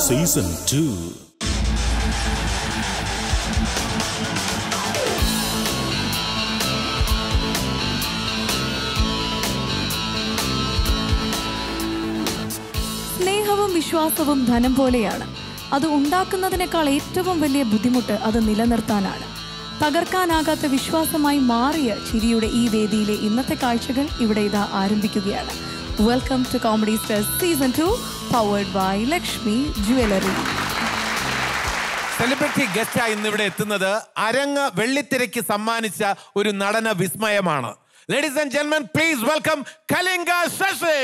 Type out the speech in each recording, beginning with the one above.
Season two സ്നേഹവും വിശ്വാസവും ധനം പോലെയാണ് അത് ഉണ്ടാക്കുന്നതിനേക്കാൾ ഏറ്റവും വലിയ ബുദ്ധിമുട്ട് അത് നിലനിർത്താനാണ് തകർക്കാനാകാത്ത വിശ്വാസമായി മാറിയ ചിരിയുടെ ഈ വേദിയിലെ ഇന്നത്തെ കാഴ്ചകൾ ഇവിടെ ഇതാ ആരംഭിക്കുകയാണ് welcome to comedy stars season two powered by Lakshmi jewellery celebrity ഗസ്റ്റായി ഇന്ന് ഇവിടെ എത്തുന്നത് അരങ്ങ് വെള്ളിത്തിരയ്ക്ക് സമ്മാനിച്ച ഒരു നടന വിസ്മയമാണ് ലേഡീസ് ആൻഡ് ജെന്മൻ പ്ലീസ് വെൽക്കം കലിംഗ ശശി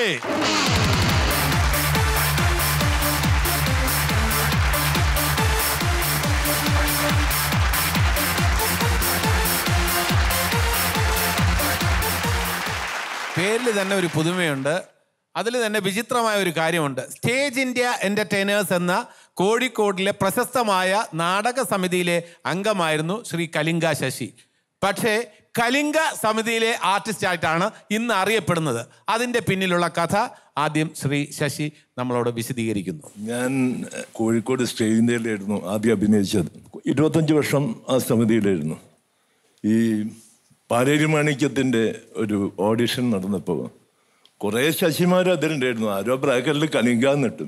പേരിൽ തന്നെ ഒരു പുതുമയുണ്ട് അതിൽ തന്നെ വിചിത്രമായ ഒരു കാര്യമുണ്ട് സ്റ്റേജ് ഇന്ത്യ എന്റർടൈനേഴ്സ് എന്ന കോഴിക്കോടിലെ പ്രശസ്തമായ നാടക സമിതിയിലെ അംഗമായിരുന്നു ശ്രീ കലിംഗ ശശി പക്ഷേ കലിംഗ സമിതിയിലെ ആർട്ടിസ്റ്റ് ആയിട്ടാണ് ഇന്ന് അറിയപ്പെടുന്നത് അതിൻ്റെ പിന്നിലുള്ള കഥ ആദ്യം ശ്രീ ശശി നമ്മളോട് വിശദീകരിക്കുന്നു ഞാൻ എഹ്, കോഴിക്കോട് സ്റ്റേജ് ഇന്ത്യയിലായിരുന്നു ആദ്യം അഭിനയിച്ചത് ഇരുപത്തഞ്ച് വർഷം ആ സമിതിയിലായിരുന്നു ഈ പാലേരി മാണിക്യത്തിൻ്റെ ഒരു ഓഡിഷൻ നടന്നപ്പോൾ കുറേ ശശിമാർ അതിലുണ്ടായിരുന്നു ആരോ ബ്രാക്കറ്റിൽ കലിങ്കാന്നിട്ടും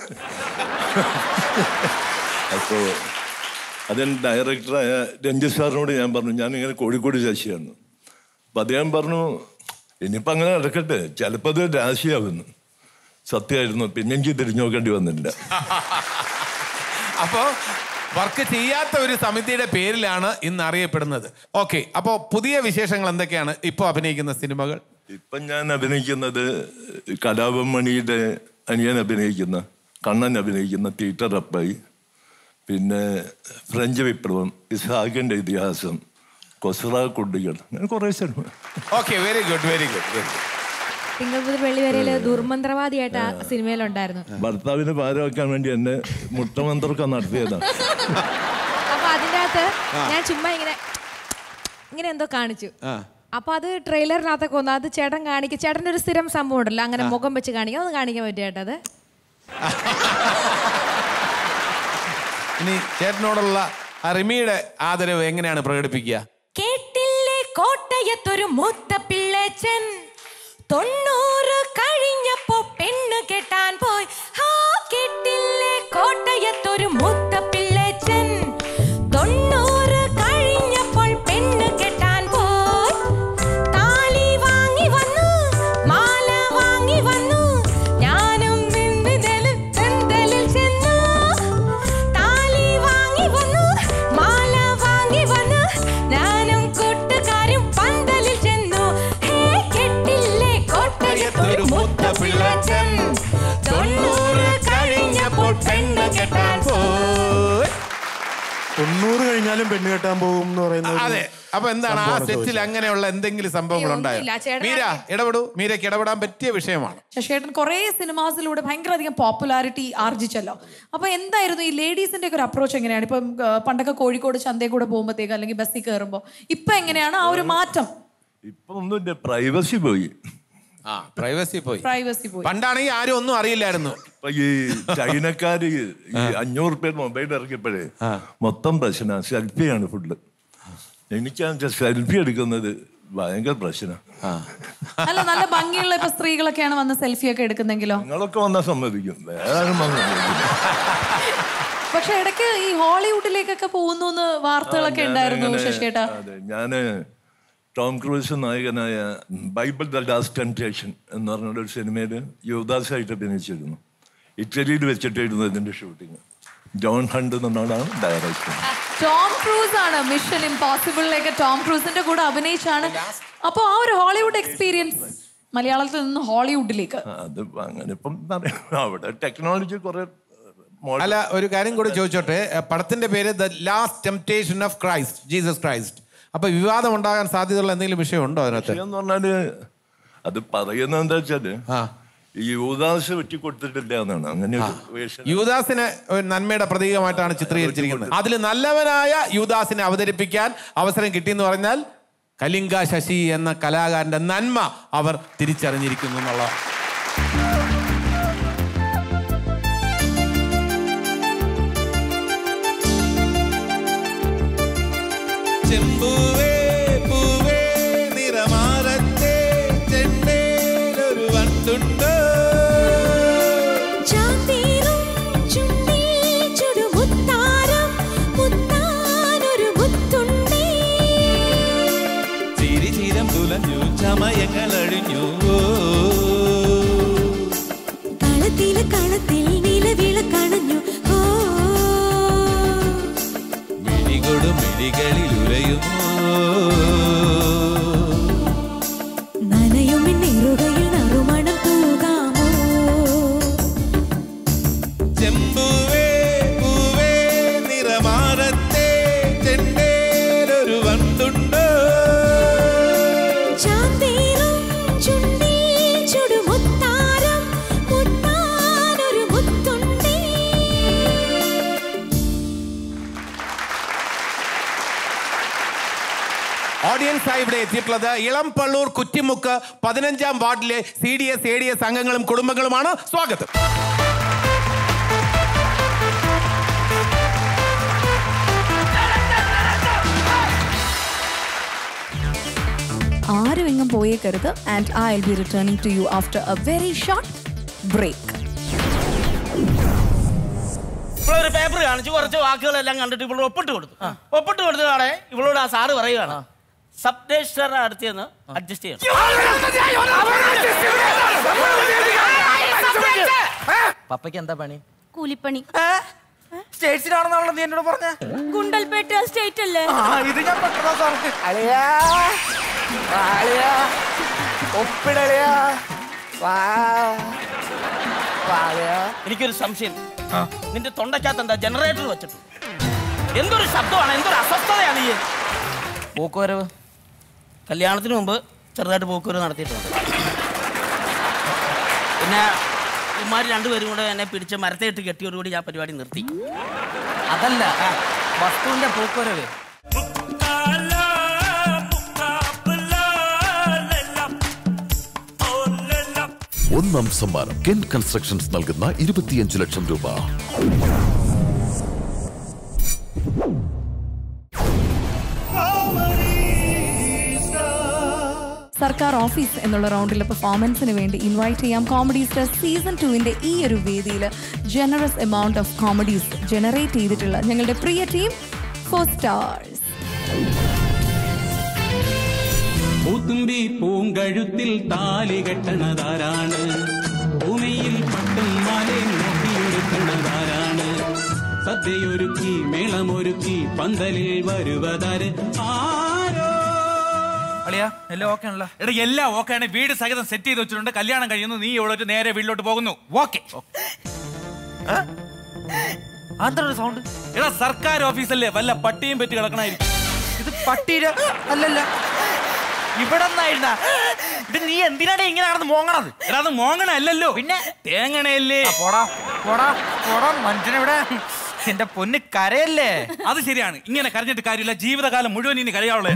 അപ്പോൾ അതിന് ഡയറക്ടറായ രഞ്ജിത് സാറിനോട് ഞാൻ പറഞ്ഞു ഞാനിങ്ങനെ കോഴിക്കോട് ശശിയാണ് അപ്പം അദ്ദേഹം പറഞ്ഞു ഇനിയിപ്പോൾ അങ്ങനെ നടക്കട്ടെ ചിലപ്പോൾ അത് രാശിയാവുന്നു സത്യമായിരുന്നു പിന്നെ എനിക്ക് തിരിഞ്ഞു നോക്കേണ്ടി വന്നില്ല അപ്പോൾ വർക്ക് ചെയ്യാത്ത ഒരു സമിതിയുടെ പേരിലാണ് ഇന്ന് അറിയപ്പെടുന്നത് ഓക്കെ അപ്പോൾ പുതിയ വിശേഷങ്ങൾ എന്തൊക്കെയാണ് ഇപ്പോൾ അഭിനയിക്കുന്ന സിനിമകൾ ഇപ്പം ഞാൻ അഭിനയിക്കുന്നത് കലാപം മണിയുടെ അനിയൻ അഭിനയിക്കുന്ന കണ്ണൻ അഭിനയിക്കുന്ന തീറ്റർ അപ്പായി പിന്നെ ഫ്രഞ്ച് വിപ്ലവം ഇസ്ഹാഖിൻ്റെ ഇതിഹാസം കൊസ്ര കുട്ടികൾ അങ്ങനെ കുറേ cinema okay very good very good very good തിങ്കൾ മുതൽ വെള്ളി വരെയില് ദുർമന്ത്രവാദിയായിട്ട് ആ സിനിമയിലുണ്ടായിരുന്നു ഭർത്താവിനെ പാരവെക്കാൻ വേണ്ടി എന്നെ മുട്ടമന്ത്രമൊക്കെ നടത്തിയതാണ് അപ്പൊ അതിന്റെ അകത്ത് ഞാൻ ചുമ്മാ ഇങ്ങനെ ഇങ്ങനെ എന്തോ കാണിച്ചു അപ്പൊ അത് ട്രെയിലറിനകത്തൊക്കെ വന്നു അത് ചേട്ടൻ കാണിക്കും ചേട്ടൻ്റെ ഒരു സ്ഥിരം സംഭവം ഉണ്ടല്ലോ അങ്ങനെ മുഖം വെച്ച് കാണിക്കാം ഒന്ന് കാണിക്കാൻ പറ്റും ചേട്ടത് ഇനി ചേട്ടനോടുള്ള ആ റിമിയുടെ ആദരവ് എങ്ങനെയാണ് പ്രകടിപ്പിക്കുക കേട്ടില്ലേ കോട്ടയത്തൊരു മൂത്ത പിള്ളേച്ചൻ തൊണ്ണൂറ് കഴിഞ്ഞപ്പോ പെണ്ണ് കെട്ടാൻ പോയി ഹാ കേട്ടില്ലേ കോട്ടയത്തൊരു മൂത്ത പിള്ളേച്ചൻ തൊണ്ണൂറ് കഴിഞ്ഞപ്പോൾ പെണ്ണ് കെട്ടാൻ പോയി താലി വാങ്ങി വന്നു മാല വാങ്ങി വന്നു ഞാനും വിന്തലിൽ ചെന്തലിൽ ചെന്നു താലി വാങ്ങി വന്നു മാല വാങ്ങി വന്നു ഞാനും കൂട്ടുകാരും പന്തലിൽ ചെന്നു ഹേ കെട്ടില്ലേ കോട്ടയത്തൊരു മുത്ത പിള്ളച്ചൻ തൊണ്ണൂറ് കഴിഞ്ഞപ്പോൾ പെണ്ണ് കെട്ടാൻ പോയി തൊണ്ണൂറ് കഴിഞ്ഞാലും പെണ്ണ് കെട്ടാൻ പോകും എന്ന് പറയുന്നത് അതെ അപ്പൊ എന്താണ് ആ സെറ്റിൽ അങ്ങനെയുള്ള എന്തെങ്കിലും സംഭവങ്ങൾ ഉണ്ടായോ ഒന്നുമില്ല. ചേട്ടൻ മീര ഇടപെടൂ മീരയ്ക്ക് ഇടപെടാൻ പറ്റിയ വിഷയമാണ് ശശിയേട്ടൻ കുറേ സിനിമാസിലൂടെ ഭയങ്കര അധികം പോപ്പുലാരിറ്റി ആർജിച്ചല്ലോ അപ്പൊ എന്തായിരുന്നു ഈ ലേഡീസിന്റെ ഒക്കെ ഒരു അപ്രോച്ച് എങ്ങനെയാണ് ഇപ്പം ആ, പണ്ടൊക്കെ കോഴിക്കോട് ചന്തയിൽ കൂടെ പോകുമ്പോഴത്തേക്ക് അല്ലെങ്കിൽ ബസ്സിൽ കയറുമ്പോൾ ഇപ്പൊ എങ്ങനെയാണ് ആ ഒരു മാറ്റം ഇപ്പം ഒന്നുമില്ല പ്രൈവസി പോയി ആ പ്രൈവസി പോയി പ്രൈവസി പോയി പണ്ടാണെങ്കിൽ ആരും ഒന്നും അറിയില്ലായിരുന്നു ഇപ്പൊ ഈ ചൈനക്കാര് ഈ അഞ്ഞൂറ് പേർ മൊബൈൽ ഇറക്കിയപ്പോഴേ മൊത്തം പ്രശ്ന സെൽഫിയാണ് ഫുള്ള് എനിക്കാണെന്ന് സെൽഫി എടുക്കുന്നത് ഭയങ്കര പ്രശ്നം അല്ല നല്ല ഭംഗിയുള്ള ഇപ്പൊ സ്ത്രീകളൊക്കെയാണ് വന്ന് സെൽഫി ഒക്കെ എടുക്കുന്നെങ്കിലോ നിങ്ങളൊക്കെ വന്നാൽ സമ്മതിക്കും വേറെ ആരും വന്നാൽ സമ്മതിക്കില്ല. പക്ഷെ ഇടയ്ക്ക് ഈ ഹോളിവുഡിലേക്കൊക്കെ പോകുന്നു എന്ന് വാർത്തകളൊക്കെ ഞാന് ഉണ്ടായിരുന്നു ഇങ്ങനെ- ശശിയേട്ടാ അതെ ഞാന് ടോം ക്രൂസ് നായകനായ ബൈബിൾ ദ ലാസ്റ്റ് ടെംപ്റ്റേഷൻ എന്ന് പറഞ്ഞ ഒരു സിനിമയിൽ യുവദാസായിട്ട് അഭിനയിച്ചിരുന്നു ഇറ്റലിയിൽ വെച്ചിട്ടായിരുന്നു ഇതിന്റെ ഷൂട്ടിങ് ജോൺ ഹണ്ട് എന്നാണ് ഡയറക്ടർ ടോം ക്രൂസ് ആണ് മിഷൻ ഇമ്പോസിബിളിലേക്ക് ടോം ക്രൂസിന്റെ കൂടെ അഭിനയിച്ചാണ് അപ്പൊ ആ ഒരു ഹോളിവുഡ് എക്സ്പീരിയൻസ് മലയാളത്തിൽ നിന്ന് ഹോളിവുഡിലേക്ക് അത് അങ്ങനെ ഇപ്പം പറയാം. അവിടെ ടെക്നോളജി കുറെ മോഡൽ അല്ല ഒരു കാര്യം കൂടി ചോദിച്ചോട്ടെ ഏ, പടത്തിന്റെ പേര് the last temptation of Christ Jesus Christ അപ്പൊ വിവാദം ഉണ്ടാകാൻ സാധ്യതയുള്ള എന്തെങ്കിലും വിഷയമുണ്ടോ അതിനകത്ത് എന്ന് പറഞ്ഞാല് അത് പറയുന്നത് എന്താ വെച്ചാല് ആ ഈ യുവദാസ് വെറ്റി കൊടുത്തിട്ടില്ല എന്നാണ് അങ്ങനെ ഒരു വേഷം യുവദാസിനെ ഒരു നന്മയുടെ പ്രതീകമായിട്ടാണ് ചിത്രീകരിച്ചിരിക്കുന്നത് അതിൽ നല്ലവനായ യുവദാസിനെ അവതരിപ്പിക്കാൻ അവസരം കിട്ടിയെന്ന് പറഞ്ഞാൽ കലിംഗ ശശി എന്ന കലാകാരന്റെ നന്മ അവർ തിരിച്ചറിഞ്ഞിരിക്കുന്നു എന്നുള്ള ചെമ്പൂവേ പൂവേ നിറമാറത്തെ ചെണ്ടേലൊരു വണ്ടുണ്ടോ ചാന്തീരും ചുണ്ടിൽ ചുടുമുത്താരം മുത്താനൊരു മുത്തുണ്ടേ ചിരിചിരം തുലഞ്ഞു ചമയങ്ങൾ അഴിഞ്ഞു കളത്തില് കളത്തിൽ നിലവിള കണഞ്ഞു ഓ മിഴികൊടു മിഴികളിൽ ഉലയുമോ നനയും നെറുകയിൽ നറുമണം തൂകാമോ ചെമ്പൂവേ പൂവേ നിറമാറത്തെ ചെണ്ടേലൊരു വണ്ടുണ്ടോ ചാന്തീരും ചുണ്ടിൽ ചുടുമുത്താരം മുത്താനൊരു മുത്തുണ്ടേ ഓഡിയൻസ് ആയി ഇവിടെ എത്തിയിട്ടുള്ളത് ഇളം പള്ളൂർ കുറ്റിമുക്ക് പതിനഞ്ചാം വാർഡിലെ C D S A D S അംഗങ്ങളും കുടുംബങ്ങളുമാണ് സ്വാഗതം ആരും എങ്ങും പോയേക്കരുത് and I will be returning to you after a very short break ഇവളൊരു പേപ്പർ കാണിച്ചു കുറച്ച് വാക്കുകളെല്ലാം കണ്ടിട്ട് ഇവളോട് ഒപ്പിട്ട് കൊടുത്തു ഒപ്പിട്ട് കൊടുത്തതാണ് ഇവളോട് ആ സാറ് പറയുകയാണ് സബ്ഡേശ്വര അടുത്തെന്ന് അഡ്ജസ്റ്റ് ചെയ്യണം പപ്പയ്ക്ക് എന്താ പണി കൂലിപ്പണി സ്റ്റേറ്റ്സിലാണെന്നാണല്ലോ നീ എന്നോട് പറഞ്ഞ ഗുണ്ടൽപേട്ട സ്റ്റേറ്റ് അല്ലേ ഇത് ഞാൻ പെട്ടെന്ന് സാർക്ക് അളിയാ അളിയാ ഒപ്പിടളിയാ എനിക്കൊരു സംശയം നിന്റെ തൊണ്ടക്കകത്ത് എന്താ ജനറേറ്റർ വെച്ചിട്ട് എന്തൊരു ശബ്ദമാണ് എന്തൊരു അസ്വസ്ഥതയാണ് ഈ പോക്കുവരവ് കല്യാണത്തിന് മുമ്പ് ചെറുതായിട്ട് പോക്കുവരവ് നടത്തിയിട്ടുണ്ട് പിന്നെ ഇമാര് രണ്ടുപേരും കൂടെ എന്നെ പിടിച്ച് മരത്തേട്ട് കെട്ടിയോടുകൂടി ഞാൻ പരിപാടി നിർത്തി അതല്ല വസ്തുവിന്റെ പോക്കുവരവ് ഒന്നാം സമ്മാനം കെൻ കൺസ്ട്രക്ഷൻസ് നൽകുന്ന ഇരുപത്തിയഞ്ച് ലക്ഷം രൂപ സർക്കാർ ഓഫീസ് എന്നുള്ള റൗണ്ടിലെ പെർഫോമൻസിന് വേണ്ടി ഇൻവൈറ്റ് ചെയ്യാം കോമഡി സ്റ്റാർ സീസൺ ടുവിന്റെ ഈ ഒരു വേദിയിൽ generous amount of comedies generate ചെയ്തിട്ടുള്ള ഞങ്ങളുടെ പ്രിയ ടീം ഫോർ സ്റ്റാർസ് പൂത്തുമ്പി പൂങ്കഴുത്തിൽ താലി കെട്ടണതാരാണ് ഭൂമിയിൽ പട്ടും മാലയും നോക്കിയൊരുക്കണതാരാണ് സദ്യയൊരുക്കി മേളമൊരുക്കി പന്തലിൽ വരുവതാര് ആരോ അളിയാ എല്ലാം ഓക്കെ ആണല്ലോ എടാ എല്ലാം ഓക്കെ ആണ് വീട് സഹിതം സെറ്റ് ചെയ്ത് വെച്ചിട്ടുണ്ട് കല്യാണം കഴിയുന്നു നീ ഇവിടെ നേരെ വീട്ടിലോട്ട് പോകുന്നു ഓക്കെ അതൊരു സൗണ്ട് എടാ സർക്കാർ ഓഫീസല്ലേ വല്ല പട്ടിയും പറ്റി കിടക്കണായിരിക്കും ഇത് പട്ടിയുടെ അല്ലല്ല ഇവിടെ ഇത് നീ എന്തിനാണ് ഇങ്ങനെ നടന്ന് മോങ്ങണത് എടാ അത് മോങ്ങണ അല്ലല്ലോ പിന്നെ തേങ്ങണയല്ലേ പോടാ പോടാ പോടാ മനുഷ്യനെവിടെ എന്റെ പൊന്ന് കരയല്ലേ അത് ശരിയാണ് ഇങ്ങനെ കരഞ്ഞിട്ട് കാര്യമില്ല ജീവിതകാലം മുഴുവൻ ഇനി കരയാവുള്ളൂ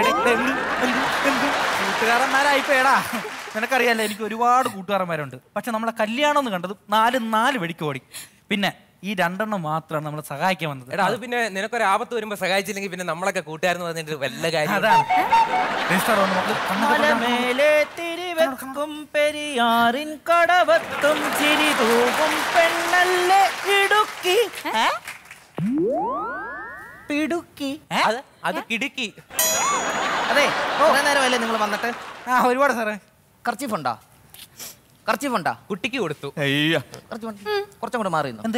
കൂട്ടുകാരന്മാരായിപ്പോയടാ നിനക്കറിയാലോ എനിക്ക് ഒരുപാട് കൂട്ടുകാരന്മാരുണ്ട് പക്ഷെ നമ്മളെ കല്യാണം എന്ന് കണ്ടത് നാല് നാല് വെടിക്ക് ഓടി പിന്നെ ഈ രണ്ടെണ്ണം മാത്രമാണ് നമ്മളെ സഹായിക്കാൻ വന്നത് എടാ അത് പിന്നെ നിനക്കൊരു ആപത്ത് വരുമ്പോ സഹായിച്ചില്ലെങ്കിൽ പിന്നെ നമ്മളൊക്കെ കൂട്ടുകാരെന്ന് പറഞ്ഞിട്ട് വല്ല കാര്യം അതാണ് രജിസ്റ്റർ വന്ന് നമുക്ക് കണ്ണൊക്കെ തുറക്കാം. മലമേലെ തിരിവെക്കും പെരിയാറിൻ കടവത്തും ചിരി തൂകും പെണ്ണല്ലേ ഇടുക്കി ഏ? പിടുക്കി ഏ? അത് അത് കിടുക്കി അതെ കുറെ നേരമല്ലേ നിങ്ങൾ വന്നിട്ട് ആ ഒരുപാട് സാറേ കർച്ചീഫ് ഉണ്ടോ കർച്ചീഫ് ഉണ്ടോ കുട്ടിക്ക് കൊടുത്തു അയ്യ കർച്ചീഫ് ഉണ്ട്. കുറച്ചും കൂടെ മാറി നിന്നോ. എന്തേ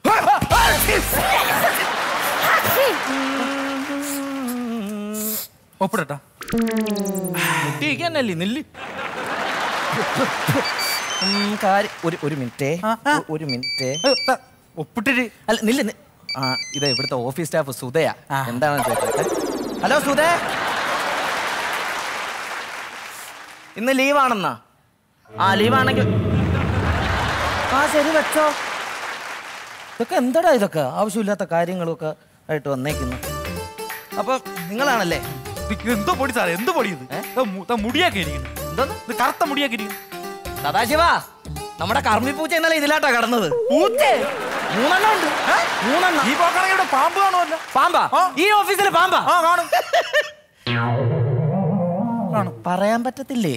ഒപ്പിടട്ടാ കുട്ടിക്കന്നല്ലേ നെല്ല് ഉം, കാര്യം- ഒരു ഒരു മിനിറ്റേ ആ, ആ. ഒ- ഒരു മിനിറ്റേ ഒപ്പിട്ടിട്ട് അല്ല നില്ല് നി- ആ ഇത് ഇവിടുത്തെ ഓഫീസ് സ്റ്റാഫ് സുധയാ ആ. എന്താണെന്ന് ചോദിക്കട്ടെ ഹലോ സുധ ഇന്ന് ലീവാണെന്നാ ആ ലീവാണെങ്കിൽ ആ ശരി വെച്ചോ ഇതൊക്കെ എന്താടാ ഇതൊക്കെ ആവശ്യമില്ലാത്ത കാര്യങ്ങളൊക്കെ ആയിട്ട് വന്നേക്കുന്നു അപ്പൊ നിങ്ങളാണല്ലേ ഇത് എന്തോ പൊടി സാറേ എന്തോ പൊടി ഇത് ഏ? ദാ മു- ദാ മുടിയാക്കി ഇരിക്കുന്നു എന്തോന്ന് ഇത് കറുത്ത മുടിയാക്കി ഇരിക്കുന്നു സദാശിവ നമ്മുടെ കർമ്മിപ്പൂച്ച ഇന്നലെ ഇതിലാട്ടാ കടന്നത് പൂച്ച മൂന്നെണ്ണം ഉണ്ട് മൂന്നെണ്ണം ഈ പോക്കാണെങ്കിൽ ഇവിടെ പാമ്പ് കാണുമല്ലോ പാമ്പാ ഈ ഓഫീസിൽ പാമ്പാ ആ കാണും പറയാൻ പറ്റത്തില്ലേ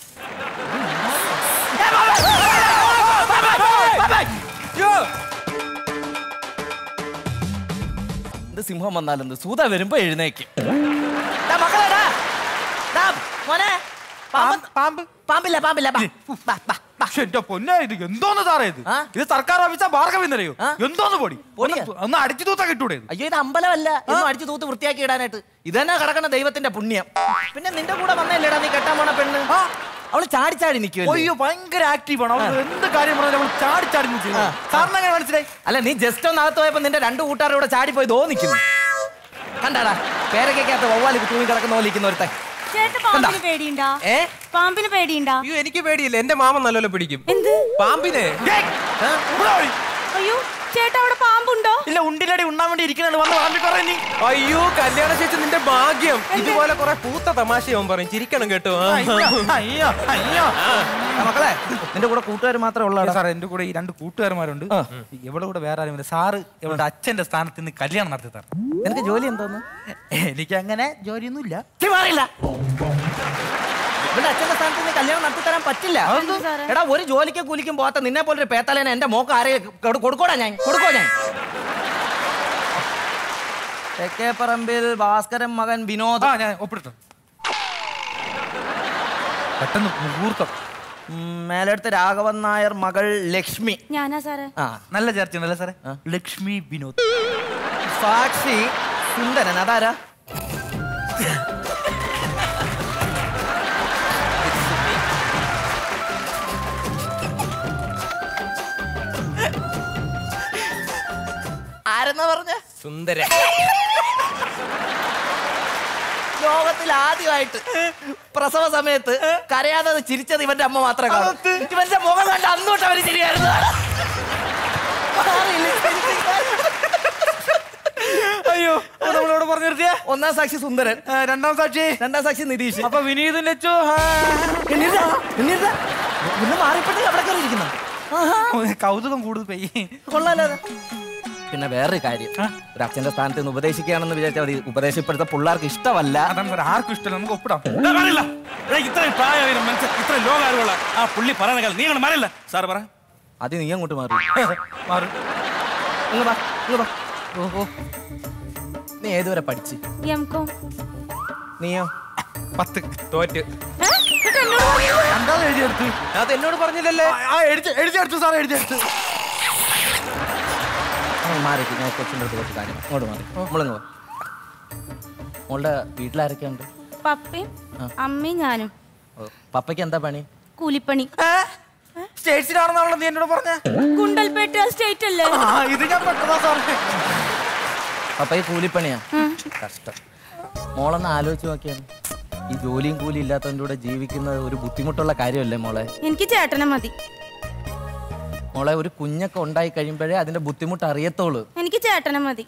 ഇത് സിംഹം വന്നാലെന്ത് സൂത വരുമ്പോ എഴുന്നേക്കും ദാ മക്കളെ, ദാ. ദാ, മോനെ പാമ്പ് പാമ്പ് പാമ്പില്ല പാമ്പില്ല ബാ, ബാ, ബാ, ബാ. ശ്ശെ, എന്റെ പൊന്നെ ഇത് എന്തോന്ന് സാറേ ഇത് ഇത് സർക്കാർ ഓഫീസാ ഭാർഗവിന്നറിയോ എന്തോന്ന് പൊടി പൊടിയാ? ഒന്ന് ഒന്ന് അടിച്ചു തൂത്ത കിട്ടൂടെ ഇത് അയ്യോ ഇത് അമ്പലമല്ല എന്നും അടിച്ചു തൂത്ത് വൃത്തിയാക്കി ഇടാനായിട്ട് ഇത് തന്നെ കിടക്കണ ദൈവത്തിന്റെ പുണ്യം പിന്നെ നിന്റെ കൂടെ വന്നല്ലേടാ നീ കെട്ടാൻ പോണ പെണ്ണ് അവള് ചാടി ചാടി നിൽക്കുമല്ലോ അയ്യോ ഭയങ്കര ആക്റ്റീവ് ആണ് അവൾ എന്ത് കാര്യം പറഞ്ഞാലും അവൾ ചാടി ചാടി നിൽക്കുന്നു സാറിന് എങ്ങനെ മനസ്സിലായി അല്ല നീ ജസ്റ്റ് ഒന്ന് അകത്ത് പോയപ്പോ നിന്റെ രണ്ട് കൂട്ടുകാരുടെ കൂടെ ചാടിപ്പോയി ദോ നിൽക്കുന്നു കണ്ടാടാ പേരക്കകത്ത് വവ്വാലി തൂങ്ങി കിടക്കുന്ന പോലെ ഇരിക്കുന്ന ഒരുത്തൻ ചേട്ടന് പാമ്പിന് പേടിയുണ്ടാ ഏ പാമ്പിന് പേടിയുണ്ടാ അയ്യോ എനിക്ക് പേടിയില്ല എന്റെ മാമൻ നല്ലോണം പിടിക്കും എന്ത് പാമ്പിനെ അയ്യോ ചേട്ടാ അവിടെ പാമ്പുണ്ടോ ഇല്ല ഉണ്ടിലടി ഉണ്ണാൻ വേണ്ടി ഇരിക്കുന്നുണ്ട് വന്ന് പാമ്പി പറയും നീ അയ്യോ കല്യാണ ശേഷം നിന്റെ ഭാഗ്യം ഇതുപോലെ കുറെ പൂത്ത തമാശ അവൻ പറയും ചിരിക്കണം കേട്ടോ ആ. അയ്യോ അയ്യോ ആ, മക്കളെ നിന്റെ കൂടെ കൂട്ടുകാർ മാത്രമേ ഉള്ളൂ സാർ എന്റെ കൂടെ ഈ രണ്ട് കൂട്ടുകാരന്മാരുണ്ട് ഇവളുടെ കൂടെ വേറെ ആരും ഇല്ല സാറ് ഇവളുടെ അച്ഛന്റെ സ്ഥാനത്ത് നിന്ന് കല്യാണം നടത്തി തരാം നിനക്ക് ജോലി എന്തോന്ന് എനിക്ക് അങ്ങനെ ജോലിയൊന്നും ഇല്ല മാറില്ല ഇവിടെ അച്ഛന്റെ സ്ഥാനത്ത് നിന്ന് കല്യാണം നടത്തി തരാൻ പറ്റില്ല എടാ ഒരു ജോലിക്ക് കൂലിക്കും പോകാത്ത നിന്നെ പോലൊരു പേത്തലേനെ എന്റെ മോക്ക് ആരെ കൊടുക്കോടാ ഞാൻ കൊടുക്കോ ഞാൻ തെക്കേപ്പറമ്പിൽ ഭാസ്കരൻ മകൻ വിനോദ് ആ ഞാൻ ഒപ്പിട്ടു പെട്ടെന്ന് മുഹൂർത്തം മേലെടുത്ത് രാഘവൻ നായർ മകൾ ലക്ഷ്മി ഞാനാ സാറേ ആ നല്ല ചർച്ച ഉണ്ടല്ലേ സാറേ ലക്ഷ്മി വിനോദ് സാക്ഷി സുന്ദരൻ അതാരാ ആരെന്നാ പറഞ്ഞ സുന്ദരൻ ലോകത്തിൽ ആദ്യമായിട്ട് പ്രസവ സമയത്ത് കരയാതെ ചിരിച്ചത് ഇവന്റെ അമ്മ മാത്രമേ കാണൂ ഇവന്റെ മുഖം കണ്ട അന്നോട്ട് അവര് ശരിയായിരുന്നു അയ്യോ നമ്മളോട് പറഞ്ഞു നിർത്തിയ ഒന്നാം സാക്ഷി സുന്ദരൻ രണ്ടാം സാക്ഷി രണ്ടാം സാക്ഷി നിതീഷ് അപ്പൊ വിനീത് ലച്ചു പിന്നെ മാറിപ്പെട്ട് അവിടെ കയറി ഇരിക്കുന്നു കൗതുകം കൂടുതൽ പെയ്യ് കൊള്ളാലോ അത്. പിന്നെ വേറൊരു കാര്യം ഒരു അച്ഛന്റെ സ്ഥാനത്ത് നിന്ന് ഉപദേശിക്കുകയാണെന്ന് വിചാരിച്ചാൽ മതി ഉപദേശം ഇപ്പോഴത്തെ പിള്ളേർക്ക് ഇഷ്ടമല്ല അതാണ് സാർ ആർക്കും ഇഷ്ടമല്ല നമുക്ക് ഒപ്പിടാം ഇത്രയും പ്രായമായ മനുഷ്യൻ ഇത്രയും ലോകാരുള്ള ആ പുള്ളി പറയുന്ന കാര്യം നീ അങ്ങനെ മറിയില്ല സാർ പറ അത് നീ അങ്ങോട്ട് മാറി മാറി ഇങ്ങ് വാ, ഇങ്ങ് വാ. ഓ, ഓ. നീ ഏതുവരെ പഠിച്ച് എം കോം നീയോ പത്ത് തോറ്റ് എന്താ എഴുതിയെടുത്ത് അത് എന്നോട് പറഞ്ഞില്ലല്ലേ ആ എഴുതി എഴുതിയെടുത്തു സാർ എഴുതിയെടുത്ത് മാറി ഞാൻ കൊച്ചിൻ്റെ അടുത്ത് കുറച്ച് കാര്യം അങ്ങോട്ട് മാറി നമ്മളിങ്ങ് വാ മോളുടെ വീട്ടിലാരൊക്കെയുണ്ട് പപ്പയും ആ. അമ്മയും ഞാനും ഓ, പപ്പയ്ക്ക് എന്താ പണി കൂലിപ്പണി സ്റ്റേറ്റ്സിലാണെന്നാണല്ലോ നീ എന്നോട് പറഞ്ഞ ഗുണ്ടൽപേട്ട സ്റ്റേറ്റ് അല്ലേ ആ ഇത് ഞാൻ പെട്ടതാ സാറേ പപ്പയ്ക്ക് കൂലിപ്പണിയാ കഷ്ടം മോളൊന്ന് ആലോചിച്ച് നോക്കിയാണ് ഈ ജോലിയും കൂലി ഇല്ലാത്തവൻ്റെ കൂടെ ജീവിക്കുന്നത് ഒരു ബുദ്ധിമുട്ടുള്ള കാര്യമല്ലേ മോളെ എനിക്ക് ചേട്ടനെ മതി മോളെ ഒരു കുഞ്ഞൊക്കെ ഉണ്ടായി കഴിയുമ്പോഴേ അതിന്റെ ബുദ്ധിമുട്ട് അറിയത്തുള്ളൂ എനിക്ക് ചേട്ടനെ മതി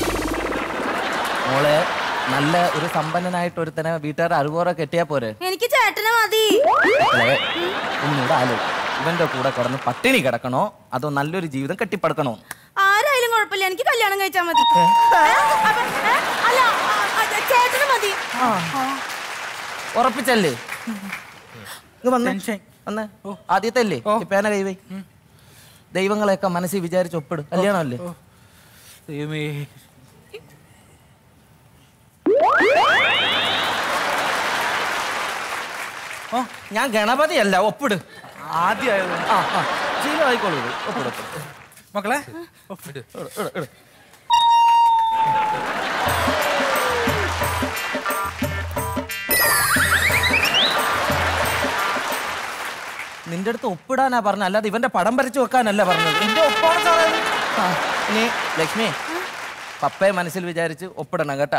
മോളെ നല്ല ഒരു സമ്പന്നനായിട്ട് ഒരുത്തനെ വീട്ടുകാർ അറിവോറെ കെട്ടിയാ പോരെ എനിക്ക് ചേട്ടനെ മതി മക്കളെ, ഒന്നുകൂടെ ആലോചിക്കും ഇവന്റെ കൂടെ കിടന്ന് പട്ടിണി കിടക്കണോ അതോ നല്ലൊരു ജീവിതം കെട്ടിപ്പടുക്കണോ ആരായാലും കുഴപ്പമില്ല എനിക്ക് കല്യാണം കഴിച്ചാൽ മതി ഏ? അപ്പൊ, ഏ? അല്ല ആ, ആ, ചേട്ടന് മതി ഉറപ്പിച്ചല്ലേ ഇങ്ങ് വന്നേ. വന്നേ ആദ്യത്തെ അല്ലേ ഈ പേന കൈവൈ ദൈവങ്ങളെയൊക്കെ മനസ്സിൽ വിചാരിച്ച് ഒപ്പിടും കല്യാണമല്ലേ ദൈവമേ ഓ ഞാൻ ഗണപതി അല്ല ഒപ്പിട് ആദ്യമായത് ആ ആ ശീലമായിക്കോളൂ ഇത്. ഒപ്പിട് ഒപ്പിട്. മക്കളെ ഇട്, ഇട്, ഇട്. നിന്റെ അടുത്ത് ഒപ്പിടാനാ പറഞ്ഞ അല്ലാതെ ഇവന്റെ പടം വരച്ചു വെക്കാനല്ല പറഞ്ഞത് എന്റെ ഒപ്പാണ് സാറേ ഇത്. ആ, ഇനി ലക്ഷ്മി പപ്പയെ മനസ്സിൽ വിചാരിച്ച് ഒപ്പിടണം കേട്ടാ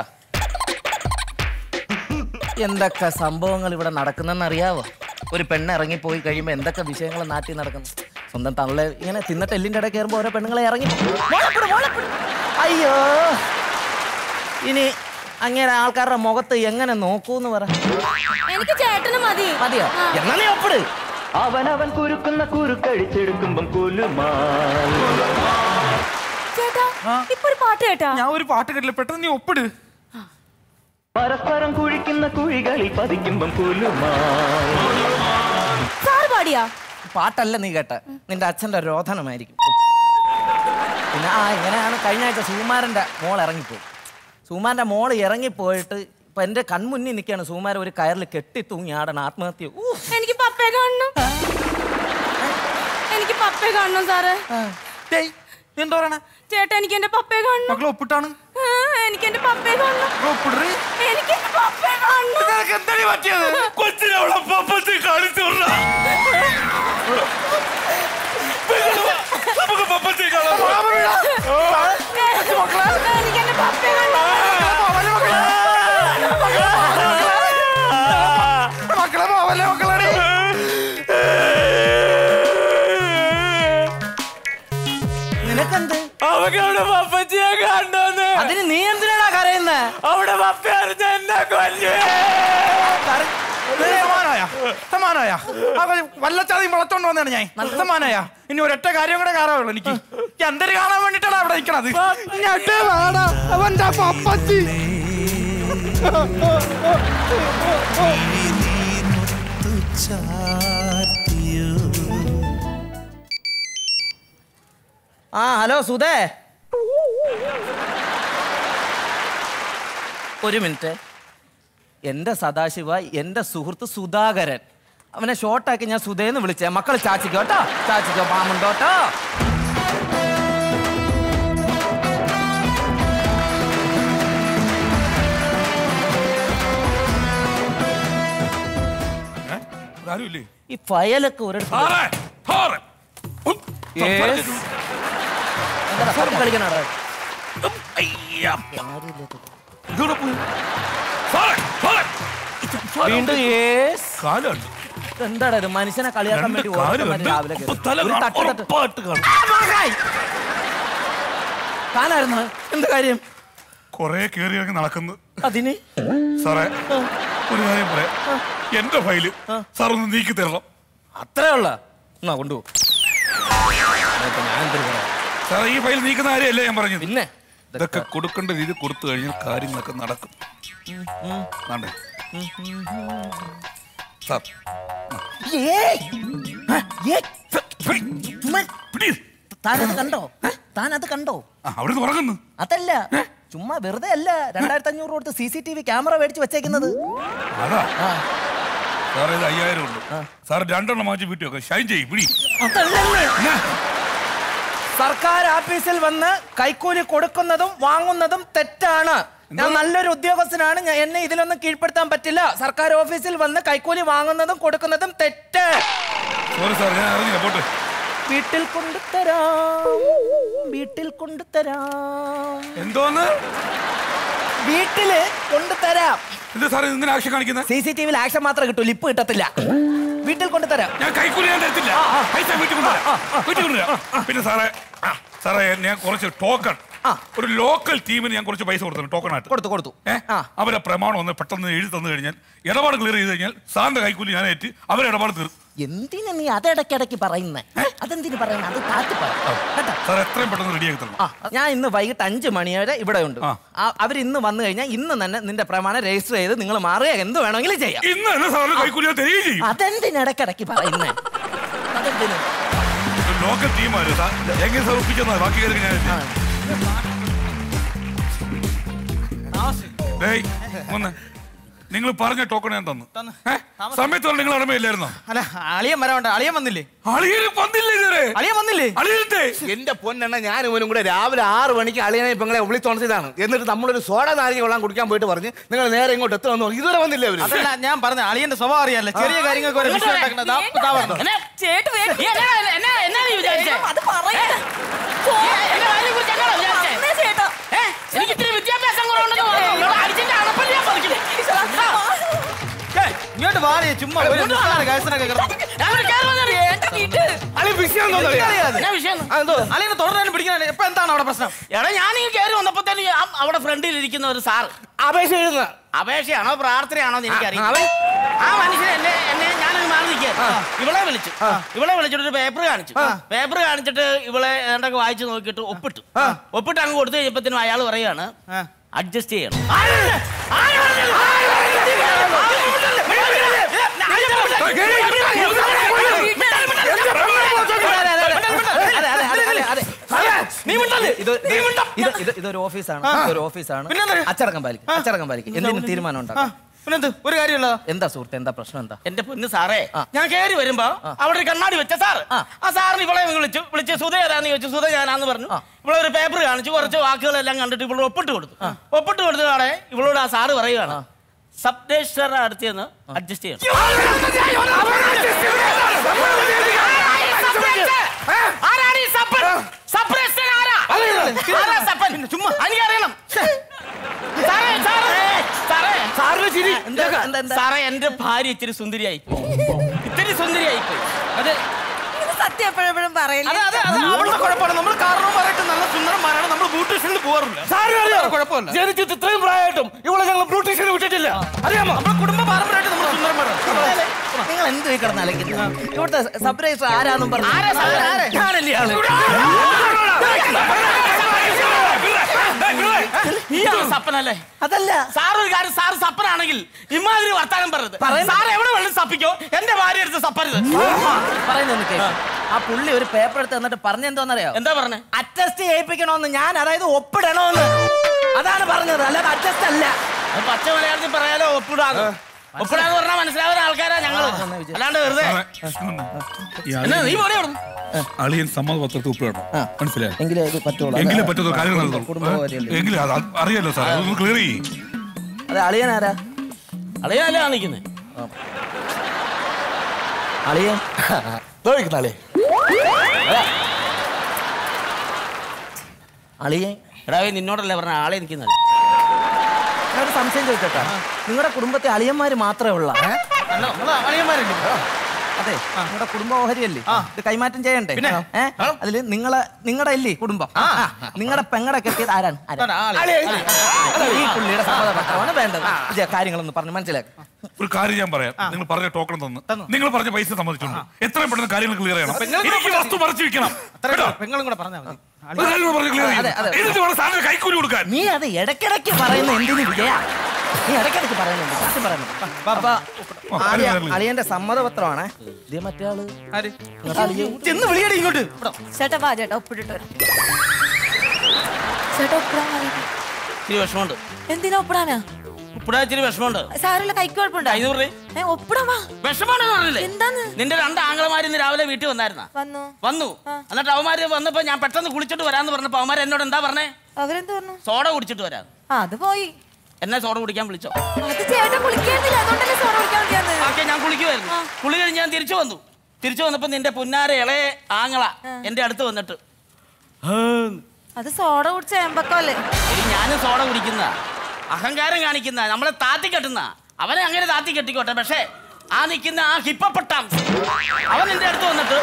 എന്തൊക്കെ സംഭവങ്ങൾ ഇവിടെ നടക്കുന്നെന്ന് അറിയാവോ ഒരു പെണ്ണ് ഇറങ്ങിപ്പോയി കഴിയുമ്പോൾ എന്തൊക്കെ വിഷയങ്ങൾ നാട്ടിൽ നടക്കുന്നു സ്വന്തം തള്ളെ ഇങ്ങനെ തിന്നിട്ട് എല്ലിൻ്റെ ഇടയിൽ കയറുമ്പോൾ ഓരോ പെണ്ണുങ്ങളെ ഇറങ്ങി മോളെപ്പിട്, മോളെപ്പിട്. അയ്യോ ഇനി അങ്ങനെ ആൾക്കാരുടെ മുഖത്ത് എങ്ങനെ നോക്കൂന്ന് പറ എനിക്ക് ചേട്ടന് മതി മതിയോ എന്നാ നീ ഒപ്പിട് അവനവൻ കുരുക്കുന്ന കുരുക്കഴിച്ചെടുക്കുമ്പം കുലുമാ ചേട്ടാ ഇപ്പൊ ഒരു പാട്ട് കേട്ടാ ഞാൻ ഒരു പാട്ട് കേട്ടില്ല പെട്ടെന്ന് നീ ഒപ്പിട് പരസ്പരം കുഴിക്കുന്ന കുഴികളിൽ പതിക്കുമ്പം കുലുമാ സാർ പാടിയാ പാട്ടല്ല നീ കേട്ട നിന്റെ അച്ഛന്റെ രോധനമായിരിക്കും പിന്നെ ആ ഇങ്ങനെയാണ് കഴിഞ്ഞ ആഴ്ച സുകുമാരന്റെ മോൾ ഇറങ്ങിപ്പോയി സുകുമാരന്റെ മോൾ ഇറങ്ങിപ്പോയിട്ട് ഇപ്പൊ എന്റെ കൺമുന്നിൽ നിൽക്കുകയാണ് സുകുമാരൻ ഒരു കയറിൽ കെട്ടി തൂങ്ങി ആടണം ആത്മഹത്യ ഊ, എനിക്ക് പപ്പയെ കാണണം എനിക്ക് പപ്പയെ കാണണം സാറേ ഡേയ്, നീ എന്താ പറയണേ ചേട്ടാ എനിക്ക് എന്റെ പപ്പയെ കാണണം മക്കളെ ഒപ്പിട്ടാണ് ആ, എനിക്ക് എന്റെ പപ്പയെ കാണണം ഒപ്പിടറി എനിക്ക് എന്റെ പപ്പയെ കാണണം നിനക്ക് എന്താണ് പറ്റിയത് കൊച്ചിനെ അവളെ പപ്പത്തി കാണിച്ചു വിടടാ. നമുക്ക് പപ്പത്തി കാണാം എനിക്ക് എന്റെ പപ്പയെ കാണണം മക്കളെ പോവല്ലേ മക്കളെ നിനക്കെന്ത് അവക്ക് അവിടെ പപ്പച്ചിയെ കണ്ടോന്ന് അതിന് നീ എന്തിനാടാ കരയുന്നേ അവിടെ പപ്പ അറിഞ്ഞ എന്നെ കൊല്ലേ സമാനായ സമാനായ വല്ലച്ചാതി മുളച്ചോണ്ട് വന്നാണ് ഞാൻ സമാനായ ഇനി ഒരൊറ്റ കാര്യം കൂടെ കാണാവുള്ളൂ എനിക്ക് ഈ അന്തര് കാണാൻ വേണ്ടിട്ടാണ് അവിടെ നിക്കണത് ഞെട്ടേ വേടാ അവന്റെ പപ്പച്ചി ആ ഹലോ സുധേ ഒരു മിനിറ്റ് എൻ്റെ സദാശിവ എൻ്റെ സുഹൃത്ത് സുധാകരൻ അവനെ ഷോർട്ടാക്കി ഞാൻ സുധേന്ന് വിളിച്ചേ മക്കൾ ചാച്ചിക്കോ കേട്ടോ ചാച്ചിക്കോ പാമുണ്ടോട്ടോ ആരുമില്ലേ ഈ ഫയലൊക്കെ ഒരിടത്ത് Yes. എന്താടാ, പട്ടി കളിക്കണോടാ? വീണ്ടും yes. എന്താടാ ഇത് മനുഷ്യനെ കളിയാക്കാൻ വേണ്ടി ഓരോരുത്തന്മാര് രാവിലെ കയറി. ഒരു തട്ട് തട്ട്. ആ, മാങ്ങായി. താനായിരുന്നു എന്ത് കാര്യം കൊറേ കേറി ഇറങ്ങി നടക്കുന്നു അതിന് സാറേ ഒരു കാര്യം പറയാം എന്റെ ഫയല് സാർ ഒന്ന് നീക്കി തരണം അത്രേ ഉള്ള എന്നാ കൊണ്ടുപോ ഞാൻ എന്തിനു പറയാം സാറേ ഈ ഫയൽ നീക്കുന്ന കാര്യമല്ലേ ഞാൻ പറഞ്ഞത് പിന്നെ ഇതൊക്കെ കൊടുക്കേണ്ട രീതി കൊടുത്തു കഴിഞ്ഞാൽ കാര്യങ്ങളൊക്കെ നടക്കും ആണ്ടേ സാർ താനത് കണ്ടോ താനത് കണ്ടോ അവിടെ ഉറങ്ങുന്നു അതല്ല ചുമ്മാ വെറുതെ അല്ല രണ്ടായിരത്തി അഞ്ഞൂറ് കൊടുത്ത് C C T V camera മേടിച്ച് വെച്ചേക്കുന്നത് അതാ സാറേ ഇത് അയ്യായിരം ഉണ്ട് സാർ രണ്ടെണ്ണം മാറ്റി വീട്ടിൽ വെക്കാം ഷൈൻ ചെയ്യും പിടി സർക്കാർ ഓഫീസിൽ വന്ന് കൈക്കൂലി കൊടുക്കുന്നതും വാങ്ങുന്നതും തെറ്റാണ് ഞാൻ നല്ലൊരു ഉദ്യോഗസ്ഥനാണ് ഞാൻ എന്നെ ഇതിലൊന്നും കീഴ്പ്പെടുത്താൻ പറ്റില്ല സർക്കാർ ഓഫീസിൽ വന്ന് കൈക്കൂലി വാങ്ങുന്നതും കൊടുക്കുന്നതും തെറ്റ് സോറി സാർ ഞാൻ അറിഞ്ഞില്ല പോട്ടെ വീട്ടിൽ കൊണ്ടുതരാം വീട്ടിൽ കൊണ്ടുതരാം എന്തോന്ന് വീട്ടില് കൊണ്ടുതരാം എന്താ സാറേ ഇങ്ങനെ ആക്ഷൻ കാണിക്കുന്നത് സി സി ടി വിയിൽ ആക്ഷൻ മാത്രമേ കിട്ടൂ ലിപ്പ് കിട്ടത്തില്ല വീട്ടിൽ കൊണ്ടുതരാം ഞാൻ കൈക്കൂലി ഞാൻ തരത്തില്ല പൈസ വീട്ടിൽ കൊണ്ടുവരാം വീട്ടിൽ കൊണ്ടുവരാം പിന്നെ സാറേ സാറേ ഞാൻ കുറച്ച് ടോക്കൺ ഒരു ലോക്കൽ ടീമിന് ഞാൻ കുറച്ച് പൈസ കൊടുത്തു ടോക്കൺ ആയിട്ട് കൊടുത്തു കൊടുത്തു അവരെ പ്രമാണം ഒന്ന് പെട്ടെന്ന് എഴുതി തന്നു കഴിഞ്ഞാൽ ഇടപാട് ക്ലിയർ ചെയ്ത് കഴിഞ്ഞാൽ സാറിന്റെ കൈക്കൂലി ഞാൻ ഏറ്റ് അവരെ ഇടപാട് തീർക്കും എന്തിനാ നീ അതിടയ്ക്കിടയ്ക്ക് പറയുന്നേ അതെന്തിനു പറയുന്നത് അത് താത്തി പറ കേട്ടോ സാർ എത്രയും പെട്ടെന്ന് റെഡിയാക്കി തരണം ആ, ഞാൻ ഇന്ന് വൈകിട്ട് അഞ്ച് മണി വരെ ഇവിടെ ഉണ്ട് അവർ ഇന്ന് വന്നു കഴിഞ്ഞാൽ ഇന്ന് തന്നെ നിന്റെ പ്രമാണം രജിസ്റ്റർ ചെയ്ത് നിങ്ങൾ മാറുക എന്ത് വേണമെങ്കിലും ചെയ്യാം ഇന്ന് തന്നെ സാറിന് കൈക്കൂലി ഞാൻ തരികയും ചെയ്യും അതെന്തിനിടക്കിടക്ക് പറയുന്നേ അതെന്തിനു ലോക്കൽ ടീമാര് സാർ എങ്ങനെ സാർ ഒപ്പിച്ചെന്നാ ബാക്കി കാര്യം ഞാൻ ഡേയ്, ഒന്ന് നിങ്ങൾ പറഞ്ഞ ടോക്കൺ ഞാൻ തന്നു ഏ? സമയത്ത് നിങ്ങൾ അടമയില്ലായിരുന്നോ അല്ല അളിയൻ വരാണ്ട അളിയൻ വന്നില്ലേ അളിയൻ വന്നില്ലേ ഇതുവരെ അളിയൻ വന്നില്ലേ അളിയന്റെ എന്റെ പൊന്നെണ്ണ ഞാൻ ഇവനും കൂടെ രാവിലെ ആറ് മണിക്ക് അളിയനെ പെങ്ങളെ ഉള്ളി തുണച്ചതാണ് എന്നിട്ട് നമ്മളൊരു സോഡ നാരങ്ങ വെള്ളം കുടിക്കാൻ പോയിട്ട് പറഞ്ഞ് നിങ്ങൾ നേരെ ഇങ്ങോട്ട് എത്തുമെന്ന് പറഞ്ഞു ഇതുവരെ വന്നില്ല അവര് അതല്ല ഞാൻ പറഞ്ഞ അളിയന്റെ സ്വഭാവം അറിയാലോ ചെറിയ കാര്യങ്ങൾക്ക് ഒരു വിഷയം ഉണ്ടാക്കുന്നത് ദാ- ദാ വന്നു. ചേട്ടു വേഗം അത് പറയണ്ട. അമ്മേ ചേട്ടാ. എനിക്ക് ഇത്തിരി വിദ്യാഭ്യാസം കുറവുണ്ടെന്ന് പറഞ്ഞു അടിച്ചിട്ട് അണപ്പല്ലി ഞാൻ പറിക്കും ഏയ്, ഇങ്ങോട്ട് മാറി ചുമ്മാ ഒരു നിസ്സാര കേസിനൊക്കെ കിടന്ന്. അളി വിഷയം എന്തോന്ന് അറിയാം? എന്നാ വിഷയം? അളിയനെ തുടരാനും പിടിക്കാനും ഇപ്പൊ എന്താണ് അവിടെ പ്രശ്നം എടാ ഞാനിങ്ങനെ കയറി വന്നപ്പോഴത്തേന് അവിടെ ഫ്രണ്ടിൽ ഇരിക്കുന്ന ഒരു സാർ അപേക്ഷ എഴുതുന്ന അപേക്ഷയാണോ പ്രാർത്ഥനയാണോ എന്ന് എനിക്കറിയാം ആ മനുഷ്യൻ എന്നെ എന്നെ ഞാനങ്ങ് മാറി നിൽക്കുക പഠിക്കാൻ ഇവളെ വിളിച്ചു ഇവളെ വിളിച്ചിട്ട് ഒരു പേപ്പർ കാണിച്ചു പേപ്പർ കാണിച്ചിട്ട് ഇവളെ ഏണ്ടൊക്കെ വായിച്ചു നോക്കിയിട്ട് ഒപ്പിട്ടു ഒപ്പിട്ട് അങ്ങ് കൊടുത്തു കഴിഞ്ഞപ്പത്തിനും അയാൾ പറയാണ് അഡ്ജസ്റ്റ് ചെയ്യണം നീ മിണ്ടല്ലേ? ഇത് ഇത് ഇത് ഇതൊരു ഓഫീസാണ് ഇതൊരു ഓഫീസാണ് അച്ചടക്കം പാലിക്കും അച്ചടക്കം പാലിക്കും എന്തെങ്കിലും തീരുമാനം ഉണ്ടാക്കാം പിന്നെന്ത് ഒരു കാര്യമുള്ള എന്താ സുഹൃത്ത് എന്താ പ്രശ്നം എന്താ എന്റെ പൊന്ന് സാറേ ഞാൻ കയറി വരുമ്പോ അവിടെ ഒരു കണ്ണാടി വെച്ച സാർ ആ സാറിന് ഇവളെ വിളിച്ചു വിളിച്ച് സുധ ഏതാന്ന് ചോദിച്ചു സുധ ഞാനാന്ന് പറഞ്ഞു ഇവളെ ഒരു പേപ്പർ കാണിച്ചു കുറച്ച് വാക്കുകളെല്ലാം കണ്ടിട്ട് ഇവളോട് ഒപ്പിട്ട് കൊടുത്തു ഒപ്പിട്ട് കൊടുത്തതാടെ ഇവളോട് ആ സാറ് പറയുകയാണ് സബ് രജിസ്റ്റർ അടുത്ത് അഡ്ജസ്റ്റ് ചെയ്യണം ആരാണ് ഈ സപ്പൻ സപ്രേഷൻ ആരാ ആരാ സപ്പൻ ചുമ്മാ എനിക്കറിയണം സാറേ സാറേ സാറേ സാറിന് ചിരി സാറേ എന്റെ ഭാര്യ ഇച്ചിരി സുന്ദരിയായി ഇത്തിരി സുന്ദരിയായി പോയി അത് സത്യം എപ്പോഴെപ്പോഴും പറയില്ല അതെ അതെ അതെ അവളുടെ കുഴപ്പമാണ് നമ്മൾ കാരണവന്മാരായിട്ട് നല്ല സുന്ദരന്മാരാണ് നമ്മൾ ബ്യൂട്ടീഷ്യനിൽ പോകാറില്ല കുഴപ്പമില്ല ജനിച്ചിട്ട് ഇത്രയും പ്രായമായിട്ടും ഇവളെ ഞങ്ങൾ ബ്യൂട്ടീഷ്യന് വിട്ടിട്ടില്ല അറിയാമോ നമ്മുടെ കുടുംബ പാരമ്പര്യമായിട്ട് നമ്മൾ സുന്ദരന്മാരാണ് നിങ്ങൾ എന്ത് ഈ കിടന്നാലെങ്കിലും ഇവിടുത്തെ സബ് രജിസ്റ്റർ ആരാന്നും പറഞ്ഞു ആരാ സാറേ? ആരാ? ഞാനല്ലേ ആള് ഇയാള് സപ്പനല്ലേ അതല്ല സാർ ഒരു കാര്യം സാർ സപ്പനാണെങ്കിൽ ഇമാതിരി വർത്താനം പറഞ്ഞത് പറയുന്നത്. സാർ എവിടെ വേണം സപ്പിക്കോ എന്റെ ഭാര്യ എടുത്ത് സപ്പരുത് പറയുന്നത് കേൾക്ക്. ആ പുള്ളി ഒരു പേപ്പർ എടുത്ത് തന്നിട്ട് പറഞ്ഞെന്തോന്നറിയോ എന്താ പറഞ്ഞേ അറ്റസ്റ്റ് ചെയ്യിപ്പിക്കണോന്ന് ഞാൻ അതായത് ഒപ്പിടണോന്ന് അതാണ് പറഞ്ഞത് അല്ലാതെ അറ്റസ്റ്റ് അല്ല അത് പച്ച മലയാളത്തിൽ പറയാലോ ഒപ്പിടാന്ന് ഒപ്പിടാന്ന് പറഞ്ഞാൽ മനസ്സിലാവുന്ന ആൾക്കാരാ ഞങ്ങള് അല്ലാണ്ട് വെറുതെ എന്നാ നീ പോടെ അവിടുന്ന്. അളിയൻ സമ്മതപത്രത്തിൽ ഒപ്പിടണം മനസ്സിലായോ എങ്കിലേ ഇത് പറ്റുള്ളൂ എങ്കിലേ പറ്റുന്ന കാര്യങ്ങൾ നടത്തുള്ളൂ കുടുംബകാര്യമല്ലേ. എങ്കിലും അത് അറിയാലോ സാർ അതൊന്ന് ക്ലിയർ ചെയ്യും അത് അളിയൻ ആരാ അളിയനല്ലേ കാണിക്കുന്നത് അളിയൻ തോന്നിക്കുന്നാളേ അളിയൻ എടാ ഈ നിന്നോടല്ലേ പറഞ്ഞ ആളെ നിൽക്കുന്നത് ഞാനൊരു സംശയം ചോദിച്ചോട്ടാ നിങ്ങളുടെ കുടുംബത്തെ അളിയന്മാര് മാത്രമേ ഉള്ള അതെ നിങ്ങളുടെ കുടുംബ ഓഹരിയല്ലേ ഇത് കൈമാറ്റം ചെയ്യണ്ടേ ഏ? അതില് നിങ്ങളെ നിങ്ങളുടെ അല്ലേ കുടുംബം നിങ്ങളുടെ പെങ്ങടെ കെട്ടിയത് ആരാണ് ആരാ? ഈ പുള്ളിയുടെ സമ്മതപത്രമാണ് വേണ്ടത് ഇത് കാര്യങ്ങളൊന്ന് പറഞ്ഞു മനസ്സിലാക്കി ഒരു കാര്യം ഞാൻ പറയാം നിങ്ങൾ പറഞ്ഞ ടോക്കൺ തന്നു നിങ്ങൾ പറഞ്ഞ പൈസ സമ്മതിച്ചുണ്ട് എത്രയും പെട്ടെന്ന് കാര്യങ്ങൾ ക്ലിയർ ചെയ്യണം എനിക്ക് വസ്തു മറച്ചു വെക്കണം കേട്ടോ? പെങ്ങളും കൂടെ പറഞ്ഞാൽ മതി ഒരു കാര്യം കൂടെ പറഞ്ഞ് clear ചെയ്യ്. അതെ, അതെ. എന്നിട്ട് വേണം സാറിന് കൈക്കൂലി കൊടുക്കാൻ നീ അത് ഇടയ്ക്കിടയ്ക്ക് പറയുന്ന എന്തിനു വിജയ നീ ഇടയ്ക്കിടയ്ക്ക് പറയുന്നുണ്ട് സത്യം പറയുന്നുണ്ട് അപ്പൊ ആദ്യം അളിയന്റെ സമ്മതപത്രമാണ് ഇത് മറ്റേ ആള് നിങ്ങളുടെ അളിയൻ ചെന്ന് വിളിയടി ഇങ്ങോട്ട് ചേട്ടാ വാ ചേട്ടാ ഒപ്പിട്ടിട്ട് വരാം ചേട്ടാ ഒപ്പിടാൻ മതി. ഇച്ചിരി വിഷമമുണ്ട് എന്തിനാ ഒപ്പിടാനാ ഉപ്പിടാൻ ഇച്ചിരി വിഷമമുണ്ട് സാരല്ല കൈക്ക് കുഴപ്പമുണ്ടോ അഞ്ഞൂറ് രൂപ ഏ ഒപ്പിടാൻ വാ വിഷമാണെന്ന് പറഞ്ഞില്ലേ എന്താന്ന് നിന്റെ രണ്ട് ആംഗ്ലമാര് ഇന്ന് രാവിലെ വീട്ടിൽ വന്നായിരുന്ന വന്നു വന്നു എന്നിട്ട് അവന്മാര് വന്നപ്പോ ഞാൻ പെട്ടെന്ന് കുളിച്ചിട്ട് വരാന്ന് പറഞ്ഞപ്പോ അവന്മാർ എന്നോട് എന്താ പറഞ്ഞേ അവരെന്ത് പറഞ്ഞു സോഡ കുടിച്ചിട്ട് വരാം ആ അത് പോയി എന്നെ സോഡ കുടിക്കാൻ വിളിച്ചോ അത് ചേട്ടൻ കുളിക്കേണ്ടില്ല അതുകൊണ്ടല്ലേ സോഡ കുടിക്കാൻ വിളിക്കാന്ന് ഓക്കെ ഞാൻ കുളിക്കുമായിരുന്നു കുളി കഴിഞ്ഞ് ഞാൻ തിരിച്ചു വന്നു തിരിച്ചു വന്നപ്പോ നിന്റെ പുന്നാര ഇളയ ആങ്ങള എന്റെ അടുത്ത് വന്നിട്ട് അത് സോഡ കുടിച്ച എമ്പക്കല്ലേ എടി ഞാനും സോഡ കുടിക്കുന്ന അഹങ്കാരം കാണിക്കുന്ന നമ്മളെ താത്തി കെട്ടുന്ന അവനെ അങ്ങനെ താത്തി കെട്ടിക്കോട്ടെ പക്ഷേ ആ നിൽക്കുന്ന ആ ഹിപ്പപ്പെട്ടാം അവൻ എന്റെ അടുത്ത് വന്നിട്ട്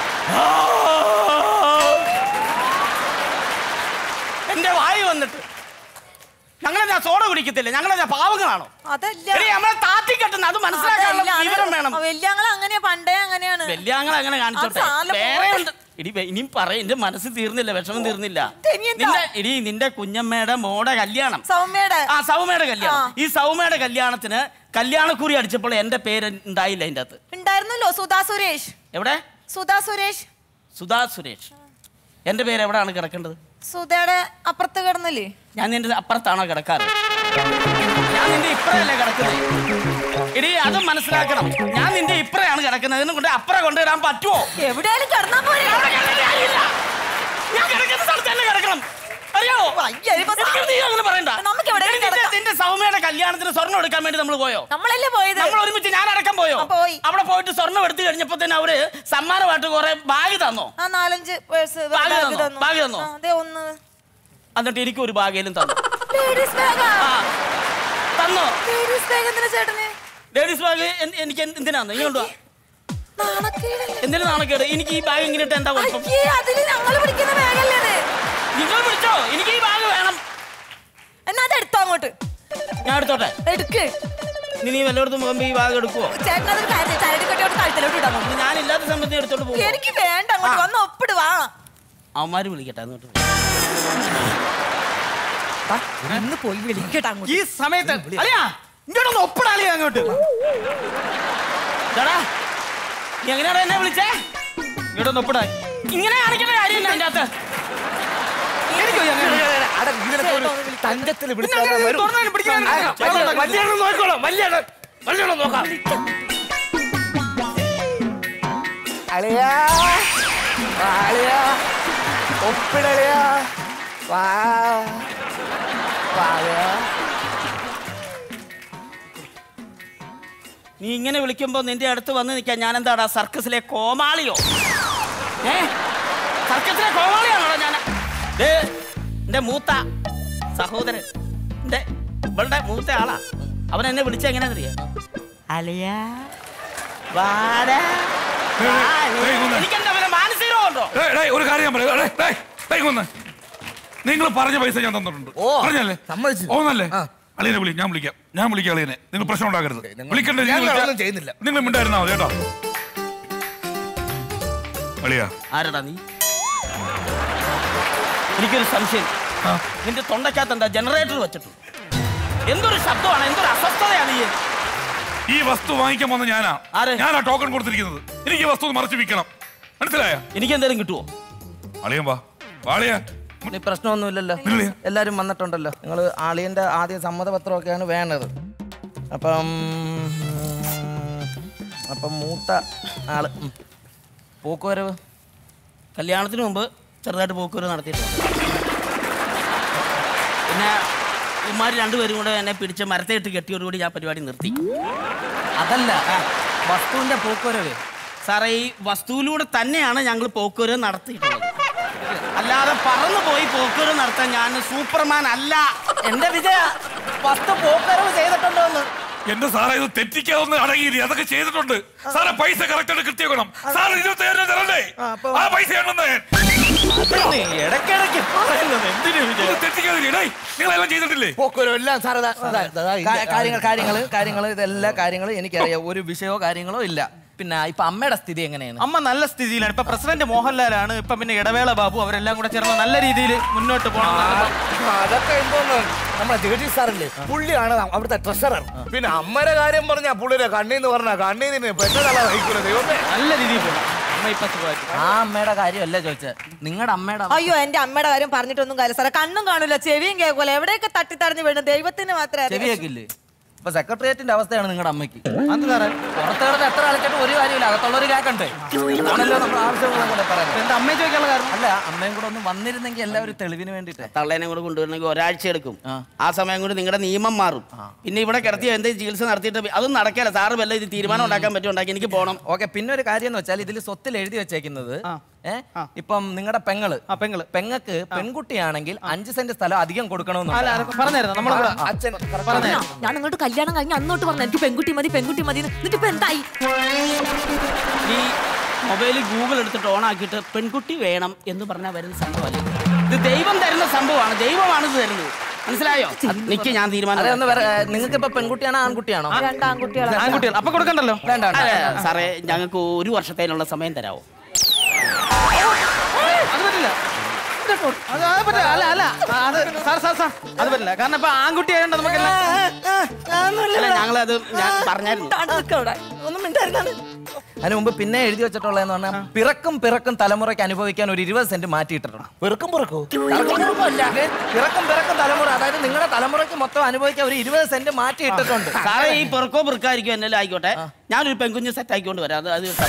എന്റെ വായി വന്നിട്ട് ഞങ്ങളെന്താ സോഡ കുടിക്കത്തില്ല ഞങ്ങളെന്താ പാവങ്ങളാണോ അതല്ല എടി, നമ്മളെ താത്തി കെട്ടുന്ന അത് മനസ്സിലാക്കാനുള്ള വിവരം വേണം വല്യങ്ങൾ അങ്ങനെയാ പണ്ടേ അങ്ങനെയാണ് വല്യാങ്ങൾ അങ്ങനെ കാണിച്ചോട്ടെ അത് സാല വേറെ ഉണ്ട് ഇടി വെ- ഇനിയും പറയും എന്റെ മനസ്സ് തീർന്നില്ല വിഷമം തീർന്നില്ല ഇനി എന്താ? നിന്റെ ഇടി നിന്റെ കുഞ്ഞമ്മയുടെ മോടെ കല്യാണം സൗമ്യയുടെ ആ സൗമ്യയുടെ കല്യാണം ഈ സൗമ്യയുടെ കല്യാണത്തിന് കല്യാണക്കുറി അടിച്ചപ്പോൾ എന്റെ പേര് ഉണ്ടായില്ല അതിന്റെ അകത്ത് ഉണ്ടായിരുന്നല്ലോ സുധാ സുരേഷ് എവിടെ സുധാ സുരേഷ് സുധാ സുരേഷ് എന്റെ പേര് എവിടെയാണ് കിടക്കേണ്ടത് സുധയുടെ അപ്പുറത്ത് കിടന്നില്ലേ ഞാൻ നിന്റെ അപ്പുറത്താണോ കിടക്കാറ് ഞാൻ നിന്റെ ഇപ്പറയല്ലേ കിടക്കുന്നത് ഇടി അത് മനസ്സിലാക്കണം ഞാൻ നിന്റെ ഇപ്പറയാണ് കിടക്കുന്നത് ഇതിനെ കൊണ്ട് അപ്പുറം കൊണ്ടുവരാൻ പറ്റുമോ എവിടെയാലും കിടന്നാ പോരെ ഞാൻ കിടക്കുന്ന സ്ഥലത്ത് തന്നെ കിടക്കണം അറിയാമോ ഒരിക്കലും നീ അങ്ങനെ പറയണ്ട നമുക്ക് എവിടെയെങ്കിലും നിന്റെ- നിന്റെ സൗമ്യയുടെ കല്യാണത്തിന് സ്വർണ്ണം എടുക്കാൻ വേണ്ടി നമ്മൾ പോയോ നമ്മളല്ലേ പോയത് നമ്മൾ ഒരുമിച്ച് ഞാൻ അടക്കം പോയോ പോയി അവിടെ പോയിട്ട് സ്വർണ്ണം എടുത്തു കഴിഞ്ഞപ്പോ തന്നെ അവര് സമ്മാനമായിട്ട് കുറെ ബാഗ് തന്നോ ആ നാലഞ്ച് പേഴ്സ് ബാഗ് ബാഗ് തന്നോ? തന്നു ബാഗ് തന്നോ? ആ, ദേ ഒന്ന് എന്നിട്ട് എനിക്ക് ഒരു ബാഗേലും തന്നു ലേഡീസ് ബാഗാ തന്നോ ലേഡീസ് ബാഗ് എന്തിനാ ചേട്ടന് ലേഡീസ് ബാഗ് എൻ- എനിക്ക് എന്ത്- എന്തിനാന്ന് ഇങ്ങോട്ട് വാ. നാണക്കേട് എന്തിനു നാണക്കേട് എനിക്ക് ഈ ബാഗ് ഇങ്ങനെ ഇട്ട് എന്താ കുഴപ്പം അയ്യേ അതില് ഞങ്ങള് പിടിക്കുന്ന ബാഗല്ലേ അത് നിങ്ങൾ പിടിച്ചോ എനിക്ക് ഈ ബാഗ് വേണം എന്നാ അത് എടുത്തോ അങ്ങോട്ട് ഞാൻ എടുത്തോട്ടെ എടുക്ക് ഇനി നീ വല്ലയിടത്തും പോകുമ്പോ ഈ ഭാഗം എടുക്കുവോ ചേട്ടൻ അതൊരു കാര്യം ചെയ്യ്. ചരട് കെട്ടിയോട് കഴുത്തിലോട്ട് ഇടാൻ നോക്ക്. ഞാനില്ലാത്ത സമയത്ത് എടുത്തോണ്ട് പോകും എനിക്ക് വേണ്ട അങ്ങോട്ട് വന്ന് ഒപ്പിടുവാ അവന്മാര് വിളിക്കട്ടെ എന്നിട്ട് ഇന്ന് പോയി വിളിക്കട്ടെ അങ്ങോട്ട് ഈ സമയത്ത് അളിയാ ഇങ്ങോട്ടൊന്ന് ഒപ്പിടാളിയാ അങ്ങോട്ട് ചേടാ നീ എങ്ങനെയാണ് എന്നെ വിളിച്ചേ ഇങ്ങോട്ടൊന്ന് ഒപ്പിടാ ഇങ്ങനെ കാണിക്കേണ്ട കാര്യമില്ല അതിന്റെ അകത്ത് എനിക്ക് വയ്യ അങ്ങനെ. തഞ്ചത്തിൽ പിന്നെ അങ്ങനെ ഇത് തുറന്ന് പിടിക്കാൻ വലിയ നോക്കോളാം വലിയ വലിയ നോക്കാം അളിയാ അളിയാ ഒപ്പിടളിയാ വാ വാളിയാ നീ ഇങ്ങനെ വിളിക്കുമ്പോ നിന്റെ അടുത്ത് വന്ന് നിൽക്കാൻ ഞാൻ എന്താടാ സർക്കസിലെ കോമാളിയോ ഏ സർക്കസിലെ കോമാളിയാണോ ഞാൻ ദേ, എന്റെ മൂത്ത സഹോദരൻ എന്റെ ഇവളുടെ മൂത്ത ആളാ അവൻ എന്നെ വിളിച്ച എങ്ങനെയാണെന്നറിയാ അലിയാ വാടാ എനിക്കെന്താ വല്ല മാനസികമുണ്ടോ ഡേയ്, ഡേയ്, ഒരു കാര്യം ഞാൻ പറയാം ഡേയ്, ഡേയ്, ഡേയ് ഇങ്ങ് വന്ന്. നിങ്ങൾ പറഞ്ഞ പൈസ ഞാൻ തന്നിട്ടുണ്ട് പറഞ്ഞല്ലേ ഓന്നല്ലേ അളിയനെ വിളി ഞാൻ വിളിക്കാം ഞാൻ വിളിക്കാം അളിയനെ നിങ്ങൾ പ്രശ്നം ഉണ്ടാക്കരുത് വിളിക്കണ്ട രീതി ഞങ്ങൾ വിളിച്ചാ- ഒന്നും ചെയ്യുന്നില്ല. നിങ്ങൾ മിണ്ടായിരുന്നാ മതി കേട്ടോ അളിയാ ആരടാ നീ എനിക്കൊരു സംശയം നിന്റെ തൊണ്ടക്കകത്ത് എന്താ ജനറേറ്റർ വെച്ചിട്ടുണ്ട് എന്തൊരു ശബ്ദമാണ് എന്തൊരു അസ്വസ്ഥതയാണ് ഈ ഈ വസ്തു വാങ്ങിക്കാൻ വന്ന ഞാനാ ഞാനാ ടോക്കൺ കൊടുത്തിരിക്കുന്നത് എനിക്ക് ഈ വസ്തു ഒന്ന് മറച്ചു വിൽക്കണം മനസ്സിലായ എനിക്ക് എന്തെങ്കിലും കിട്ടുമോ അളിയൻ വാ വാളിയാ ഇനി പ്രശ്നമൊന്നുമില്ലല്ലോ എല്ലാരും വന്നിട്ടുണ്ടല്ലോ നിങ്ങൾ ആളിയന്റെ ആദ്യ സമ്മതപത്രമൊക്കെയാണ് വേണ്ടത് അപ്പം അപ്പം മൂത്ത ആള് ഉം. പോക്കുവരവ് കല്യാണത്തിന് മുമ്പ് ചെറുതായിട്ട് പോക്കുവരവ് നടത്തിയിട്ടുണ്ട് പിന്നെ ഇമാര് രണ്ടുപേരും കൂടെ എന്നെ പിടിച്ച് മരത്തേട്ട് കെട്ടിയോടുകൂടി ഞാൻ പരിപാടി നിർത്തി അതല്ല വസ്തുവിന്റെ പോക്കുവരവ് സാറേ ഈ വസ്തുവിലൂടെ തന്നെയാണ് ഞങ്ങൾ പോക്കുവരവ് നടത്തിയിട്ടുള്ളത് അല്ലാതെ പറന്നു പോയി പോക്കുവരവ് നടത്താൻ ഞാൻ സൂപ്പർമാൻ അല്ല എന്റെ വിജയ വസ്തു പോക്കുവരവ് ചെയ്തിട്ടുണ്ടോ എന്ന് എന്റെ സാറേ ഇത് തെറ്റിക്കാവുന്ന അടങ്ങിയില്ല അതൊക്കെ ചെയ്തിട്ടുണ്ട് സാറേ പൈസ കറക്റ്റ് ആയിട്ട് കൃത്യക്കണം സാർ ഇരുപത്തി ഏഴിന് തരണ്ടേ ആ പൈസ ആണെന്ന് ഇടയ്ക്കിടയ്ക്ക് പറയുന്നത് എന്തിനു വിജയ തെറ്റിക്കാതില്ലേ നിങ്ങളെല്ലാം ചെയ്തിട്ടില്ലേ പോക്കുവരവ് എല്ലാം സാർ കാ- കാര്യങ്ങൾ കാര്യങ്ങൾ കാര്യങ്ങൾ ഇതെല്ലാ കാര്യങ്ങളും എനിക്കറിയാം ഒരു വിഷയമോ കാര്യങ്ങളോ ഇല്ല പിന്നെ ഇപ്പൊ അമ്മയുടെ സ്ഥിതി എങ്ങനെയാണ് അമ്മ നല്ല സ്ഥിതിയിലാണ് ഇപ്പൊ പ്രസിഡന്റ് മോഹൻലാലാണ് ഇപ്പൊ പിന്നെ ഇടവേള ബാബു അവരെല്ലാം കൂടെ ചേർന്ന് നല്ല രീതിയിൽ മുന്നോട്ട് പോകണം അതൊക്കെ എന്തോന്ന് നമ്മളെ ജഗദീഷ് സാറല്ലേ പുള്ളിയാണ് അവിടുത്തെ ട്രഷറർ പിന്നെ അമ്മയുടെ കാര്യം പറഞ്ഞാ പുള്ളിയുടെ കണ്ണീന്ന് പറഞ്ഞ കണ്ണീന്ന് പെട്ടതല്ല വഹിക്കുന്നത് ദൈവമേ നല്ല രീതിയിൽ പോകണം അമ്മ ഇപ്പൊ സുഖമായിട്ട് ആ അമ്മയുടെ കാര്യമല്ല ചോദിച്ചത് നിങ്ങളുടെ അമ്മയുടെ അയ്യോ എന്റെ അമ്മയുടെ കാര്യം പറഞ്ഞിട്ടൊന്നും കാര്യം സാറേ കണ്ണും കാണൂല ചെവിയും കേൾക്കൂല എവിടെയൊക്കെ തട്ടിത്തടഞ്ഞ് വീണ് ദൈവത്തിന് മാത്രമേ അറിയൂ. ചെവിയൊക്കില്ലേ ഇപ്പൊ സെക്രട്ടേറിയറ്റിന്റെ അവസ്ഥയാണ് നിങ്ങളുടെ അമ്മയ്ക്ക് പുറത്ത് കിടന്ന് എത്ര കളിച്ചിട്ട് ഒരു കാര്യമില്ല അകത്തുള്ളവർ കേൾക്കണ്ടേ ആണല്ലോ നമ്മുടെ ആവശ്യങ്ങളെ പറയുന്നത് എന്താ അമ്മയെ ചോദിക്കാനുള്ള കാരണം അല്ല അമ്മയും കൂടെ ഒന്ന് വന്നിരുന്നെങ്കിൽ എല്ലാവരും തെളിവിന് വേണ്ടിട്ട് തള്ളേനെ കൂടെ കൊണ്ടുവരണമെങ്കിൽ ഒരാഴ്ച എടുക്കും ആ സമയം കൊണ്ട് നിങ്ങളുടെ നിയമം മാറും പിന്നെ ഇവിടെ കിടത്തി എന്തെങ്കിലും ചികിത്സ നടത്തിയിട്ട് അതൊന്നും നടക്കില്ല സാറ് വല്ല ഇത് തീരുമാനം ഉണ്ടാക്കാൻ പറ്റും ഉണ്ടാക്കി എനിക്ക് പോകണം ഓക്കെ പിന്നെ ഒരു കാര്യം എന്ന് വെച്ചാൽ ഇതിൽ സ്വത്തിൽ എഴുതി വെച്ചേക്കുന്നത് ഏ ഇപ്പം നിങ്ങളുടെ പെങ്ങള് പെങ്ങള് പെങ്ങക്ക് പെൺകുട്ടിയാണെങ്കിൽ അഞ്ച് സെന്റ് സ്ഥലം അധികം കൊടുക്കണമെന്ന് പറഞ്ഞായിരുന്നു നമ്മള് അച്ഛൻ ഞാൻ- ഞാൻ അങ്ങോട്ട് കല്യാണം കഴിഞ്ഞ് അന്നോട്ട് പറഞ്ഞു എനിക്ക് പെൺകുട്ടി മതി പെൺകുട്ടി മതി എന്ന്. എന്നിട്ട് ഇപ്പൊ എന്തായി ഈ മൊബൈലിൽ ഗൂഗിൾ എടുത്തിട്ട് ഓൺ ആക്കിയിട്ട് പെൺകുട്ടി വേണം എന്ന് പറഞ്ഞാൽ വരുന്ന സംഭവമല്ല ഇത് ദൈവം തരുന്ന സംഭവമാണ് ദൈവമാണ് ഇത് തരുന്നത് മനസ്സിലായോ നിക്ക് ഞാൻ തീരുമാനം അതെ ഒന്ന് നിങ്ങൾക്ക് ഇപ്പൊ പെൺകുട്ടിയാണോ ആൺകുട്ടിയാണോ രണ്ടാൺകുട്ടികളാണ് ആൺകുട്ടികൾ അപ്പൊ കൊടുക്കണ്ടല്ലോ വേണ്ട, വേണ്ട, അതെ, വേണ്ട. സാറേ ഞങ്ങൾക്ക് ഒരു വർഷത്തേനുള്ള സമയം തരാമോ അത് പറ്റില്ല അത് അത് പറ്റില്ല അല്ല അല്ല അത് സാർ സാർ സാർ അത് പറ്റില്ല കാരണം ഇപ്പൊ ആൺകുട്ടി ആയതുകൊണ്ട് നമുക്കെല്ലാം അല്ല ഞങ്ങളത് ഞാൻ പറഞ്ഞായിരുന്നു ഒന്നും മിണ്ടായിരുന്നാണ് അതിന് മുമ്പ് പിന്നെ എഴുതി വെച്ചിട്ടുള്ളതെന്ന് പറഞ്ഞാൽ പിറക്കും പിറക്കും തലമുറയ്ക്ക് അനുഭവിക്കാൻ ഒരു ഇരുപത് സെന്റ് മാറ്റിയിട്ടിട്ടുണ്ട് പെറുക്കും പെറുക്കോ പിറക്കും പിറക്കും തലമുറ അതായത് നിങ്ങളുടെ തലമുറയ്ക്ക് മൊത്തം അനുഭവിക്കാൻ ഒരു ഇരുപത് സെന്റ് മാറ്റിയിട്ടിട്ടുണ്ട് സാറേ ഈ പെറുക്കോ പെറുക്കായിരിക്കും എന്നെല്ലാം ആയിക്കോട്ടെ ഞാനൊരു പെൺകുഞ്ഞ് സെറ്റ് ആക്കിക്കൊണ്ട് വരാം അത് അത്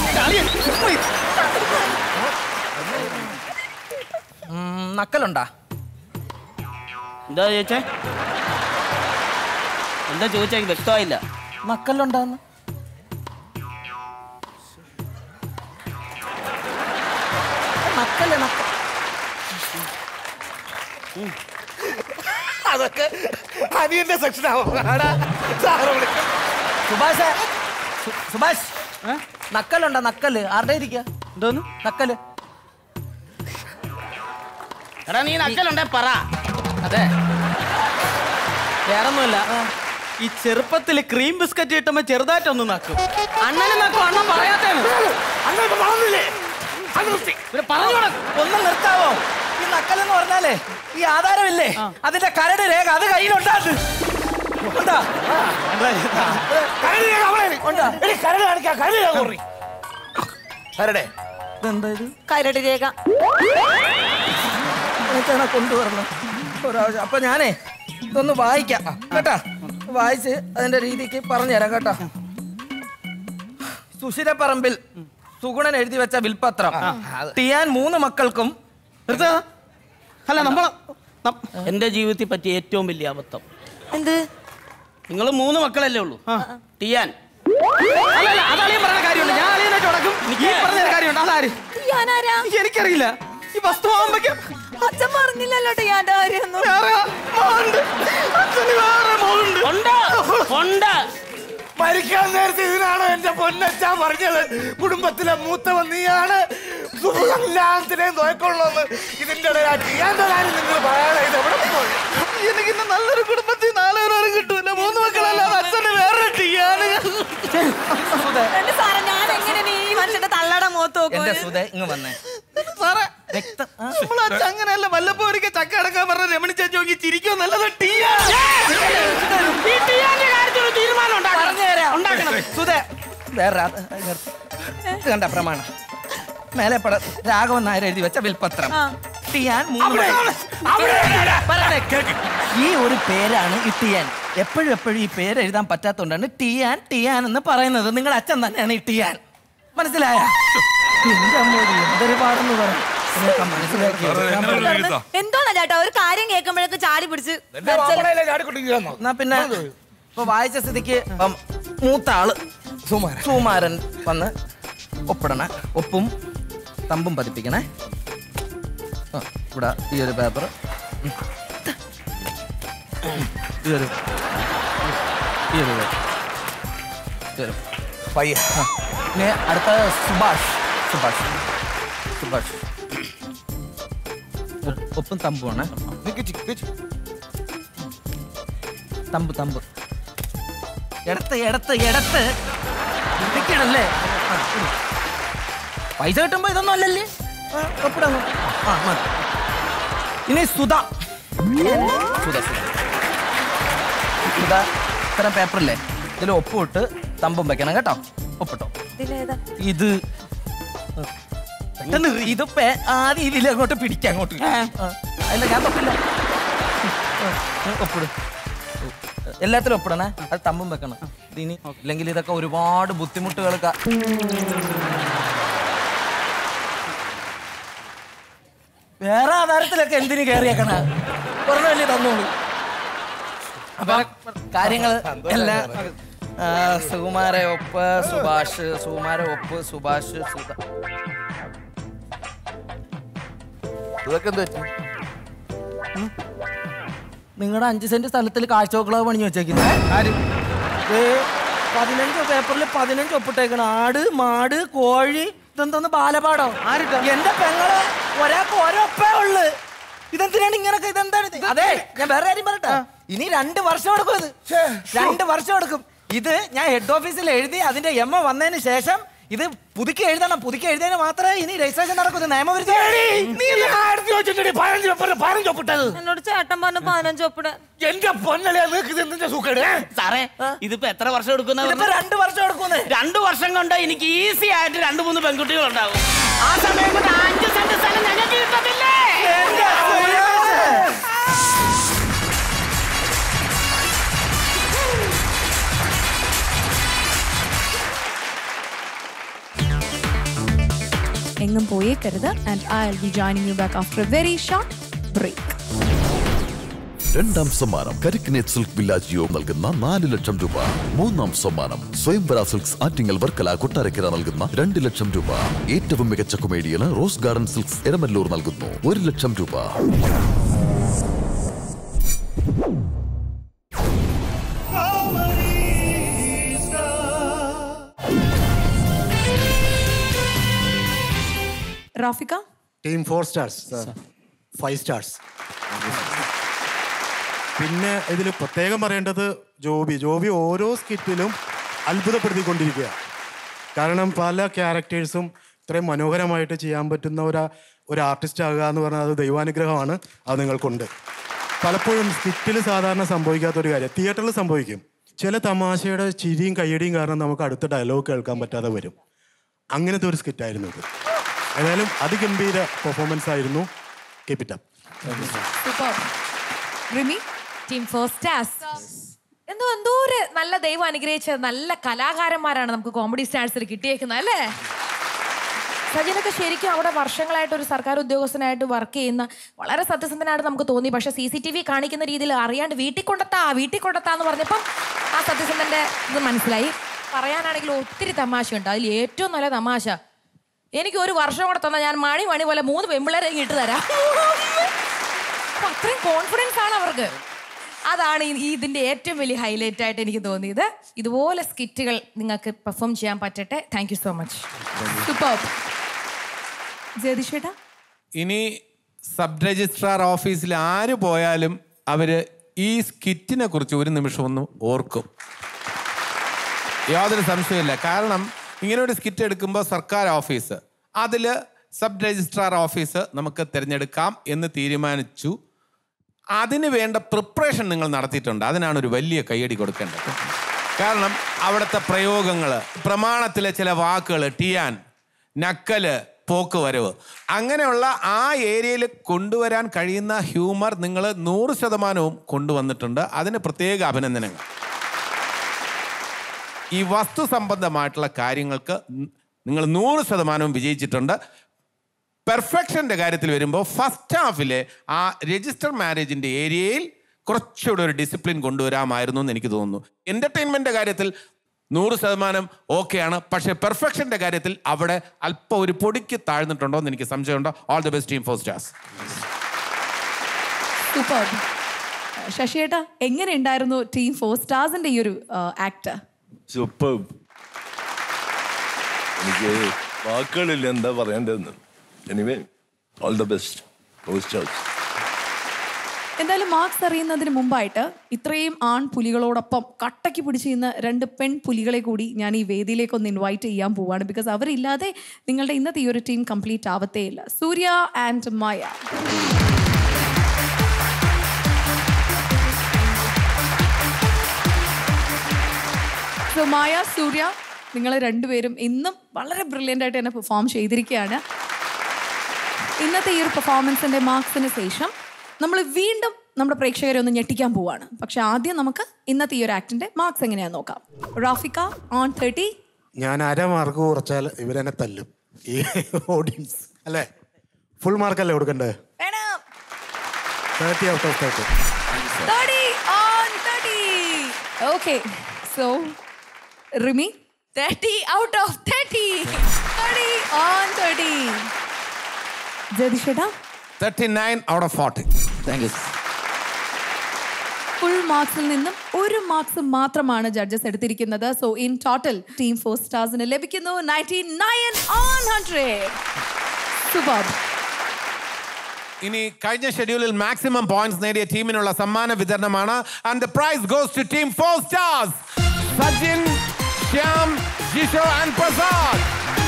ഉം, നക്കലുണ്ടാ എന്താ ചോദിച്ചേ എന്താ ചോദിച്ചാ എനിക്ക് വ്യക്തമായില്ല നക്കലുണ്ടാന്ന് നക്കല്ലേ നക്ക അതൊക്കെ അനിയന്റെ സെക്ഷൻ ആവും സാറ് വിളിക്കും സുഭാഷ് സു- സുഭാഷ് നക്കലുണ്ടോ നക്കല് ആരുടെ ഇരിക്കുക എന്തോന്ന് നക്കല് എടാ നീ നക്കലുണ്ടേ പറ അതെ വേറൊന്നുമില്ല ഈ ചെറുപ്പത്തിൽ ക്രീം ബിസ്ക്കറ്റ് കിട്ടുമ്പോ ചെറുതായിട്ടൊന്ന് നക്കും അണ്ണനെ നക്കും അണ്ണൻ പറയാത്തേണ് പിന്നെ പറഞ്ഞോടാ, ഒന്ന് നിർത്താവോ ഈ നക്കലെന്ന് പറഞ്ഞാലേ ഈ ആധാരമില്ലേ അതിന്റെ കരട് രേഖ അത് കയ്യിലുണ്ടാത് ഉണ്ടാ ഇതെന്താ ഇത് കരട് രേഖ എനിക്കാണ് കൊണ്ടുവരണം ഒരാഴ്ച അപ്പൊ ഞാനേ ഇതൊന്ന് വായിക്കാം കേട്ടാ വായിച്ച് അതിന്റെ രീതിക്ക് പറഞ്ഞുതരാം കേട്ടാ സുശീലപ്പറമ്പിൽ സുഗുണൻ എഴുതി വെച്ച വിൽപത്രം ടിയാൻ മൂന്ന് മക്കൾക്കും അല്ല നമ്മള എന്റെ ജീവിതത്തിൽ പറ്റിയ ഏറ്റവും വലിയ അബദ്ധം എന്ത് നിങ്ങൾ മൂന്ന് മക്കളല്ലേ ഉള്ളൂ ടിയാൻ അല്ല അല്ല അത് അളിയൻ പറയുന്ന കാര്യമുണ്ട് ഞാൻ അളിയനായിട്ട് ഉടക്കും ഈ പറഞ്ഞ കാര്യമുണ്ട് അതാര് ഞാനാരാ എനിക്കറിയില്ല ഈ വസ്തു ആവുമ്പോ അച്ഛൻ പറഞ്ഞില്ലല്ലോ ഞാൻ ആരെയൊന്നും മരിക്കാൻ നേരത്തെ ഇതിനാണോ എന്റെ പൊന്നച്ചാ പറഞ്ഞത് കുടുംബത്തിലെ മൂത്തവൻ നീയാണ് എല്ലാത്തിനെയും നോക്കൊള്ളുന്ന് ഇതിന്റെ ഇടയിൽ ആ ചെയ്യാന്റെ കാര്യം നിങ്ങൾ പറയാതെ ഇത് എവിടെ പോയി എനിക്ക് ഇന്ന് നല്ലൊരു കുടുംബത്തിൽ നാലുപേരും കിട്ടൂല മൂന്ന് മക്കളല്ലാതെ അച്ഛന് വേറെ ടിയാന് എന്റെ സാറേ ഞാൻ എങ്ങനെ നീ ഈ മനുഷ്യന്റെ തള്ളയുടെ മുഖത്ത് എന്റെ നോക്കും സുധേ ഇങ്ങ് വന്നേ സാറേ നമ്മളെ അച്ഛൻ അങ്ങനെയല്ല വല്ലപ്പോ ഒരിക്കൽ ചക്ക അടക്കാൻ പറഞ്ഞ രമണി ചേച്ചി നോക്കി ചിരിക്കോ നല്ലത് ടിയാ ഈ ടിയാന്റെ കാര്യത്തിൽ ഒരു തീരുമാനം ഉണ്ടാക്കണം പറഞ്ഞുതരാം. ഉണ്ടാക്കണം സുധേ വേറെ അത് നിർത്ത്. ഇത് കണ്ട പ്രമാണം മേലെപ്പട രാഘവൻ നായർ എഴുതി വെച്ച വിൽപത്രം ടിയാൻ മൂന്ന് മക്കൾ. പറയണേ, കേൾക്ക്. ഈ ഒരു പേരാണ് ഈ ടിയാൻ എപ്പോഴും എപ്പോഴും ഈ പേര് എഴുതാൻ പറ്റാത്തതുകൊണ്ടാണ് ടിയാൻ ടിയാൻ എന്ന് പറയുന്നത് നിങ്ങളുടെ അച്ഛൻ തന്നെയാണ് ഈ ടിയാൻ മനസ്സിലായ എന്റെ അമ്മ ഇത് എന്തൊരു പാടെന്ന് പറഞ്ഞു ഇതിനൊക്കെ മനസ്സിലാക്കി എടുക്കാൻ പറ്റും. എന്തോന്നാ ചേട്ടാ ഒരു കാര്യം കേൾക്കുമ്പോഴേക്ക് ചാടി പിടിച്ച് എന്നാ പിന്നെ ഇപ്പൊ വായിച്ച സ്ഥിതിക്ക് ഇപ്പം മൂത്ത ആള് സുമാരൻ വന്ന് ഒപ്പിടണേ ഒപ്പും തമ്പും പതിപ്പിക്കണേ ആ, ഇവിടെ ഈ ഒരു പേപ്പർ ഈ ഒരു ഈ ഒരു paper. ഈ ഒരു പയ്യ ആ. ഇനി അടുത്ത സുഭാഷ് സുഭാഷ് സുഭാഷ് ഒപ്പ്- ഒപ്പും തമ്പുമാണ് തമ്പ് തമ്പ് എടുത്ത് എടുത്ത് എടുത്ത് ഇരിക്കണല്ലേ ആ, ഇരി. പൈസ കിട്ടുമ്പോ ഇതൊന്നും അല്ലല്ലേ ആ, ഒപ്പിടാം ആ മതി ഇനി സുധ സുധ സുധ സുധ ഇത്തരം പേപ്പറില്ലേ ഇതിൽ ഒപ്പിട്ട് തമ്പും വെക്കണം കേട്ടോ ഒപ്പിട്ടോ ഇതിലേതാ ഇത് പെട്ടെന്ന് ഇറി. ഇത് പേ- ആദ്യം ഇതിൽ അങ്ങോട്ട് പിടിക്കാം അങ്ങോട്ട് ആ, അല്ല ഞാൻ തൊപ്പില്ല ആ, നീ ഒപ്പിട് എല്ലാത്തിലും ഒപ്പിടണേ അത് തമ്പും വെക്കണം ഇതിനി ഇല്ലെങ്കിൽ ഇതൊക്കെ ഒരുപാട് ബുദ്ധിമുട്ടുകൾ വേറെ ആധാരത്തിലൊക്കെ എന്തിനു കയറിയേക്കണ പറഞ്ഞല്ലേ തന്നോളൂ അപ്പൊ കാര്യങ്ങൾ എല്ലാം ആ, സുകുമാര ഒപ്പ് സുഭാഷ് സുകുമാര ഒപ്പ് സുഭാഷ് സുധ ഇതൊക്കെ എന്ത് പറ്റി നിങ്ങളുടെ അഞ്ച് സെന്റ് സ്ഥലത്തിൽ കാഴ്ചവെക്കളവ് പണിഞ്ഞു വെച്ചേക്കുന്നത് ആര് ദേ, പതിനഞ്ച് പേപ്പറിൽ പതിനഞ്ച് ഒപ്പിട്ടേക്കണം ആട് മാട് കോഴി ഇതെന്തോന്ന് ബാലപാടോ എന്റെ പെങ്ങള് ഒരാൾക്ക് ഒരൊപ്പേ ഉള്ളു ഇതെന്തിനാണ് ഇങ്ങനൊക്കെ ഇതെന്താണ് ഇത്? അതെ ഞാൻ വേറെ കാര്യം പറയട്ടെ ഇനി രണ്ട് വർഷം എടുക്കും ഇത് രണ്ട് വർഷം എടുക്കും ഇത് ഞാൻ ഹെഡ് ഓഫീസിൽ എഴുതി അതിന്റെ എം എ വന്നതിന് ശേഷം ഇത് പുതുക്കി എഴുതണം പുതുക്കി എഴുതിയതിന് മാത്രമേ ഇനി രജിസ്ട്രേഷൻ നടക്കൂ ഇത് നിയമവിരുദ്ധ എന്നോട് ചേട്ടൻ പറഞ്ഞു പതിനഞ്ച് ഒപ്പിട എന്റെ പൊന്നലെ നിനക്ക് എന്തിന്റെ സൂക്കേട് സാറേ ഇതിപ്പോ എത്ര വർഷം എടുക്കുന്ന ഇതിപ്പോ രണ്ട് വർഷം എടുക്കുന്നേ രണ്ടു വർഷം കൊണ്ട് എനിക്ക് ഈസി ആയിട്ട് രണ്ട് മൂന്ന് പെൺകുട്ടികൾ ഉണ്ടാവും ആ സമയം കൊണ്ട് അഞ്ച് സെന്റ് സ്ഥലം ഞങ്ങൾക്ക് കിട്ടത്തില്ലേ എങ്ങും പോയേക്കരുത് and I will be joining you back after a very short break രണ്ടാം സമ്മാനം കരിക്കിനേറ്റ് സിൽക്ക് വില്ലാജ് യോ നൽകുന്ന നാല് ലക്ഷം രൂപ മൂന്നാം സമ്മാനം സ്വയംവര സിൽക്സ് ആറ്റിങ്ങൽ വർക്കല കൊട്ടാരക്കര നൽകുന്ന രണ്ട് ലക്ഷം രൂപ ഏറ്റവും മികച്ച കൊമേഡിയന് റോസ് ഗാർഡൻ സിൽക്സ് എരമല്ലൂർ നൽകുന്നു ഒരു ലക്ഷം രൂപ റാഫിക team four stars five stars പിന്നെ ഇതിൽ പ്രത്യേകം പറയേണ്ടത് ജോബി ജോബി ഓരോ സ്കിറ്റിലും അത്ഭുതപ്പെടുത്തിക്കൊണ്ടിരിക്കുക കാരണം പല ക്യാരക്ടേഴ്സും ഇത്രയും മനോഹരമായിട്ട് ചെയ്യാൻ പറ്റുന്ന ഒരു ഒരു ആർട്ടിസ്റ്റ് ആകുക എന്ന് പറഞ്ഞാൽ അത് ദൈവാനുഗ്രഹമാണ് അത് നിങ്ങൾക്കുണ്ട് പലപ്പോഴും സ്കിറ്റിൽ സാധാരണ സംഭവിക്കാത്ത ഒരു കാര്യം തിയേറ്ററിൽ സംഭവിക്കും ചില തമാശയുടെ ചിരിയും കയ്യടിയും കാരണം നമുക്ക് അടുത്ത ഡയലോഗ് കേൾക്കാൻ പറ്റാതെ വരും അങ്ങനത്തെ ഒരു സ്കിറ്റായിരുന്നു ഇത് ഏതായാലും അതിഗംഭീര പെർഫോമൻസ് ആയിരുന്നു keep it up super Rimi team four stars എന്തോ എന്തോ ഒരു നല്ല ദൈവം അനുഗ്രഹിച്ച നല്ല കലാകാരന്മാരാണ് നമുക്ക് കോമഡി സ്റ്റാർസിൽ കിട്ടിയേക്കുന്നത് അല്ലേ സജിനൊക്കെ ശരിക്കും അവിടെ വർഷങ്ങളായിട്ട് ഒരു സർക്കാർ ഉദ്യോഗസ്ഥനായിട്ട് വർക്ക് ചെയ്യുന്ന വളരെ സത്യസന്ധനായിട്ട് നമുക്ക് തോന്നി പക്ഷെ സി സി ടി വി കാണിക്കുന്ന രീതിയിൽ അറിയാണ്ട് വീട്ടിൽ കൊണ്ടെത്താ വീട്ടിൽ കൊണ്ടെത്താ എന്ന് പറഞ്ഞപ്പം ആ സത്യസന്ധന്റെ ഇത് മനസ്സിലായി പറയാനാണെങ്കിൽ ഒത്തിരി തമാശയുണ്ട് അതിൽ ഏറ്റവും നല്ല തമാശ എനിക്ക് ഒരു വർഷം കൂടെ തന്നാൽ ഞാൻ മണി മണി പോലെ മൂന്ന് പെമ്പിള്ളേരെ ഇങ്ങ് ഇട്ട് തരാം അപ്പൊ അത്രയും കോൺഫിഡൻസ് ആണ് അവർക്ക് അതാണ് ഈ- ഈ ഇതിന്റെ ഏറ്റവും വലിയ ഹൈലൈറ്റ് ആയിട്ട് എനിക്ക് തോന്നിയത് ഇതുപോലെ സ്കിറ്റുകൾ നിങ്ങൾക്ക് പെർഫോം ചെയ്യാൻ പറ്റട്ടെ thank you so much super ജയതിഷേട്ടാ ഇനി സബ് രജിസ്ട്രാർ ഓഫീസിൽ ആര് പോയാലും അവര് ഈ സ്കിറ്റിനെ കുറിച്ച് ഒരു നിമിഷം ഒന്ന് ഓർക്കും യാതൊരു സംശയമില്ല കാരണം ഇങ്ങനെ ഒരു സ്കിറ്റ് എടുക്കുമ്പോൾ സർക്കാർ ഓഫീസ് അതിൽ സബ് രജിസ്ട്രാർ ഓഫീസ് നമുക്ക് തിരഞ്ഞെടുക്കാം എന്ന് തീരുമാനിച്ചു അതിന് വേണ്ട പ്രിപ്പറേഷൻ നിങ്ങൾ നടത്തിയിട്ടുണ്ട് അതിനാണ് ഒരു വലിയ കയ്യടി കൊടുക്കേണ്ടത് കാരണം അവിടുത്തെ പ്രയോഗങ്ങൾ പ്രമാണത്തിലെ ചില വാക്കുകൾ ടിയാൻ നക്കല് പോക്ക് വരവ് അങ്ങനെയുള്ള ആ ഏരിയയിൽ കൊണ്ടുവരാൻ കഴിയുന്ന ഹ്യൂമർ നിങ്ങൾ നൂറ് ശതമാനവും കൊണ്ടുവന്നിട്ടുണ്ട് അതിന് പ്രത്യേക അഭിനന്ദനങ്ങൾ ഈ വസ്തു സംബന്ധമായിട്ടുള്ള കാര്യങ്ങൾക്ക് നിങ്ങൾ നൂറ് ശതമാനവും വിജയിച്ചിട്ടുണ്ട് പെർഫെക്ഷൻ്റെ കാര്യത്തിൽ വരുമ്പോൾ ഫസ്റ്റ് ഹാഫിലെ ആ രജിസ്റ്റർ മാരേജിൻ്റെ ഏരിയയിൽ കുറച്ചുകൂടെ ഒരു ഡിസിപ്ലിൻ കൊണ്ടുവരാമായിരുന്നു എന്ന് എനിക്ക് തോന്നുന്നു എൻ്റർടൈൻമെൻറ്റിൻ്റെ കാര്യത്തിൽ നൂറ് ശതമാനം ഓക്കെയാണ് പക്ഷേ പെർഫെക്ഷൻ്റെ കാര്യത്തിൽ അവിടെ അല്പം ഒരു പൊടിക്ക് താഴ്ന്നിട്ടുണ്ടോ എന്ന് എനിക്ക് സംശയമുണ്ട് all the best team four stars super ശശിയേട്ടാ എങ്ങനെ ഉണ്ടായിരുന്നു ടീം ഫോർ സ്റ്റാർസിന്റെ ഈ ഒരു ആക്ട് സൂപ്പർ എനിക്ക് വാക്കുകളില്ല എന്താ പറയേണ്ടതെന്ന് anyway all the best posters എന്തായാലും മാർക്സ് അറിയുന്നതിന് മുമ്പായിട്ട് ഇത്രയും ആൺ പുലികളോടൊപ്പം കട്ടയ്ക്ക് പിടിച്ചിരുന്ന രണ്ട് പെൺ പുലികളെ കൂടി ഞാൻ ഈ വേദിയിലേക്ക് ഒന്ന് ഇൻവൈറ്റ് ചെയ്യാൻ പോവാണ് ബിക്കോസ് അവരില്ലാതെ നിങ്ങളുടെ ഇന്നത്തെ ഈ ഒരു ടീം കംപ്ലീറ്റ് ആവത്തേ ഇല്ല സൂര്യ ആൻഡ് മായ സോ മായ സൂര്യ നിങ്ങൾ രണ്ടുപേരും ഇന്നും വളരെ ബ്രില്യൻ്റ് ആയിട്ട് തന്നെ പെർഫോം ചെയ്തിരിക്കുകയാണ് ഇന്നത്തെ ഈ ഒരു പെർഫോമൻസിന്റെ മാർക്സിന് ശേഷം നമ്മൾ വീണ്ടും നമ്മുടെ പ്രേക്ഷകരെ ഒന്ന് ഞെട്ടിക്കാൻ പോവാണ് പക്ഷെ ആദ്യം നമുക്ക് ഇന്നത്തെ ഈ ഒരു ആക്ടിന്റെ മാർക്സ് എങ്ങനെയാന്ന് നോക്കാം റാഫിക്ക ഓൺ തേർട്ടി ഞാൻ അര മാർക്ക് കുറച്ചാൽ ഇവരെന്നെ തല്ലും ഈ ഓഡിയൻസ് അല്ലേ ഫുൾ മാർക്കല്ലേ കൊടുക്കണ്ടേ thirty out of thirty thirty on thirty okay so Rimi thirty out of thirty thirty on thirty ജതിഷേട്ടാ thirty nine out of forty thank you full മാർക്സിൽ നിന്നും ഒരു മാർക്സ് മാത്രമാണ് ജഡ്ജസ് എടുത്തിരിക്കുന്നത് so in total team four സ്റ്റാർസിന് ലഭിക്കുന്നു ninety nine on hundred super ഇനി കഴിഞ്ഞ ഷെഡ്യൂളിൽ മാക്സിമം പോയിന്റ്സ് നേടിയ ടീമിനുള്ള സമ്മാന വിതരണമാണ് and the prize goes to team four stars Sajin Shyam Jisho and Prasad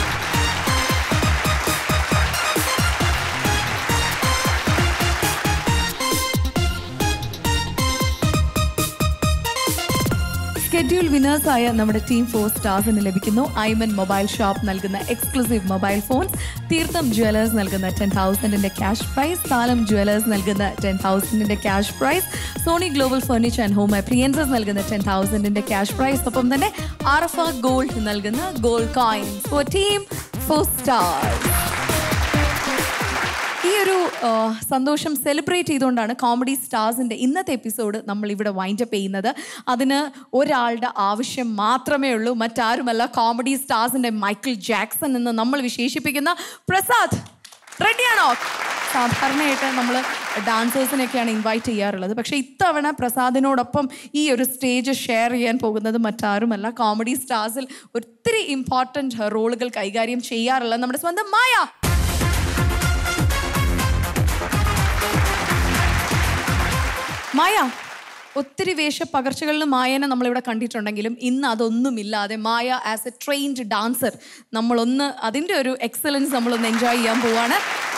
schedule വിനേഴ്സായ നമ്മുടെ ടീം ഫോർ സ്റ്റാർസിന് ലഭിക്കുന്നു ഐമൻ മൊബൈൽ ഷോപ്പ് നൽകുന്ന exclusive mobile phones Theertham jewellers നൽകുന്ന ടെൻ തൗസൻഡിന്റെ ക്യാഷ് പ്രൈസ് താലം ജ്വല്ലേഴ്സ് നൽകുന്ന ടെൻ തൗസൻഡിന്റെ cash prize Sony global furniture and home appliances നൽകുന്ന ten തൗസൻഡിന്റെ ക്യാഷ് പ്രൈസ് ഒപ്പം തന്നെ ആർഫ ഗോൾഡ് നൽകുന്ന gold coins for team four stars ഈ ഒരു ആ, സന്തോഷം സെലിബ്രേറ്റ് ചെയ്തുകൊണ്ടാണ് കോമഡി സ്റ്റാർസിൻ്റെ ഇന്നത്തെ എപ്പിസോഡ് നമ്മൾ ഇവിടെ വൈൻഡപ്പ് ചെയ്യുന്നത് അതിന് ഒരാളുടെ ആവശ്യം മാത്രമേ ഉള്ളൂ മറ്റാരുമല്ല കോമഡി സ്റ്റാർസിൻ്റെ മൈക്കിൾ ജാക്സൺ എന്ന് നമ്മൾ വിശേഷിപ്പിക്കുന്ന പ്രസാദ് റെഡിയാണോ സാധാരണയായിട്ട് നമ്മൾ ഡാൻസേഴ്സിനെയൊക്കെയാണ് ഇൻവൈറ്റ് ചെയ്യാറുള്ളത് പക്ഷേ ഇത്തവണ പ്രസാദിനോടൊപ്പം ഈ ഒരു സ്റ്റേജ് ഷെയർ ചെയ്യാൻ പോകുന്നത് മറ്റാരുമല്ല കോമഡി സ്റ്റാർസിൽ ഒത്തിരി ഇമ്പോർട്ടൻറ്റ് റോളുകൾ കൈകാര്യം ചെയ്യാറുള്ള നമ്മുടെ സ്വന്തം മായ മായ ഒത്തിരി വേഷപ്പകർച്ചകളിൽ മായനെ നമ്മളിവിടെ കണ്ടിട്ടുണ്ടെങ്കിലും ഇന്ന് അതൊന്നുമില്ലാതെ Maya as a trained dancer നമ്മളൊന്ന് അതിൻ്റെ ഒരു എക്സലൻസ് നമ്മളൊന്ന് എൻജോയ് ചെയ്യാൻ പോവാണ്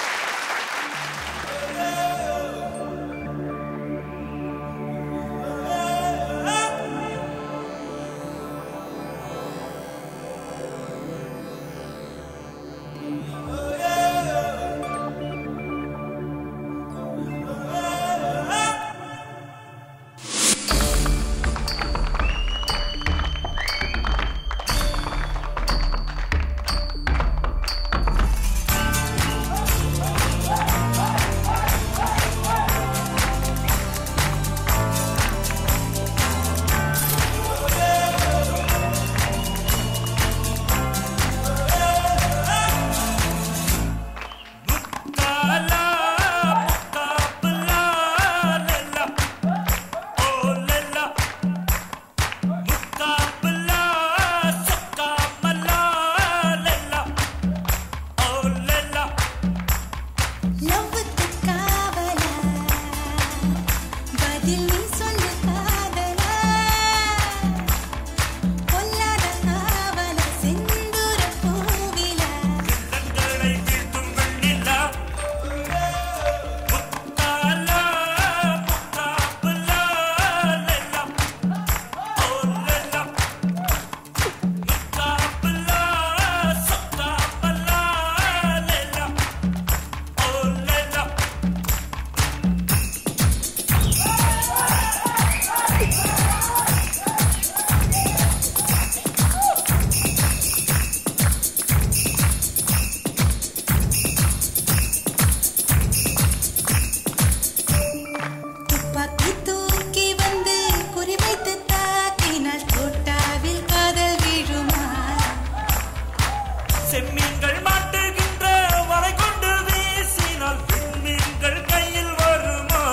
லவ்வுக்கு காவலா பதில் நீ சொல்லு காதலா பொல்லாத காவல செந்தூர பூவிலா துப்பாக்கி தூக்கி வந்து குறிவைத்து தாக்கினால் தோட்டாவில் காதல் வீழுமா செம்மீன்கள் மாட்டுகின்ற வலை கொண்டு வீசினால் விண்மீன்கள் கையில் வருமா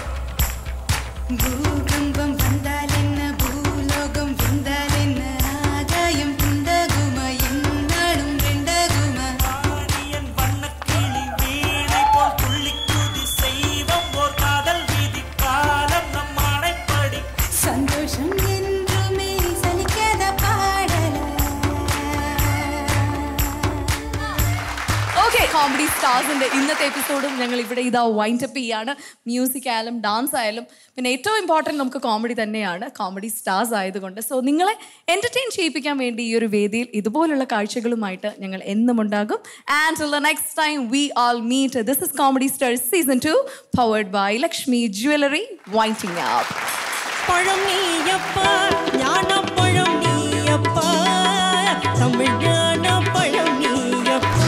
பூகம்பம் வந்தால் என்ன பூலோகம் வந்தால் என்ன ஆகாயம் குந்தகுமா என்னாலும் ரெண்டகுமா ஆரியன் வண்ணக்கிளி வீணை போல் துள்ளி குதி செய்வோம் ஓர் காதல் வீதி காலம் நம் ஆணைப்படி சந்தோஷம் என்றுமே சலிக்காத பாடல ഓക്കെ കോമഡി സ്റ്റാർസിന്റെ ഇന്നത്തെ എപ്പിസോഡും ഞങ്ങൾ ഇവിടെ ഇതാ വൈൻഡ് അപ്പ് ചെയ്യാണ് മ്യൂസിക് ആയാലും ഡാൻസ് ആയാലും പിന്നെ ഏറ്റവും ഇമ്പോർട്ടൻറ്റ് നമുക്ക് കോമഡി തന്നെയാണ് കോമഡി സ്റ്റാർസ് ആയതുകൊണ്ട് സോ നിങ്ങളെ എന്റർടൈൻ ചെയ്യിപ്പിക്കാൻ വേണ്ടി ഈ ഒരു വേദിയിൽ ഇതുപോലുള്ള കാഴ്ചകളുമായിട്ട് ഞങ്ങൾ എന്നും ഉണ്ടാകും and next time we'll meet this is comedy stars season two powered by Lakshmi jewellery winding up பழம் நீயப்பா ஞானப்பழம் நீயப்பா தமிழ் ஞான பழம் நீயப்பா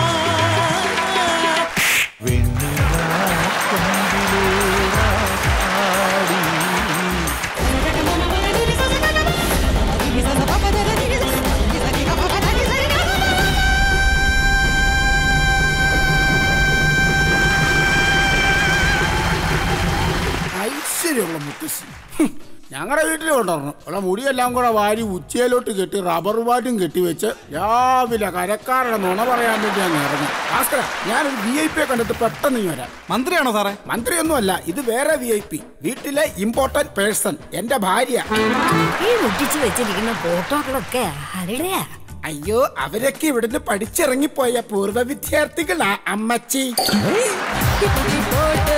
ഐശ്വര്യമുള്ള മുത്തശ്ശി ഞങ്ങളുടെ വീട്ടിൽ കൊണ്ടുവരണം ഉള്ള മുടിയെല്ലാം കൂടെ വാരി ഉച്ചയിലോട്ട് കെട്ടി റബ്ബർ ബാറ്റും കെട്ടിവെച്ച് രാവിലെ കരക്കാരുടെ നുണ പറയാൻ വേണ്ടി ഞാൻ ഇറങ്ങി ഭാസ്കര ഞാനൊരു വി ഐ പിയെ കണ്ടിട്ട് പെട്ടെന്ന് ഇങ്ങ് വരാം മന്ത്രിയാണോ സാറേ മന്ത്രിയൊന്നുമല്ല ഇത് വേറെ വി ഐ പി വീട്ടിലെ ഇമ്പോർട്ടന്റ് പേഴ്സൺ എന്റെ ഭാര്യ ഈ ഒട്ടിച്ചു വെച്ചിരിക്കുന്ന ഫോട്ടോകളൊക്കെ ആരുടെയാ അയ്യോ അവരൊക്കെ ഇവിടുന്ന് പഠിച്ചിറങ്ങിപ്പോയ പൂർവ്വ വിദ്യാർത്ഥികളാ അമ്മച്ചി போட்டு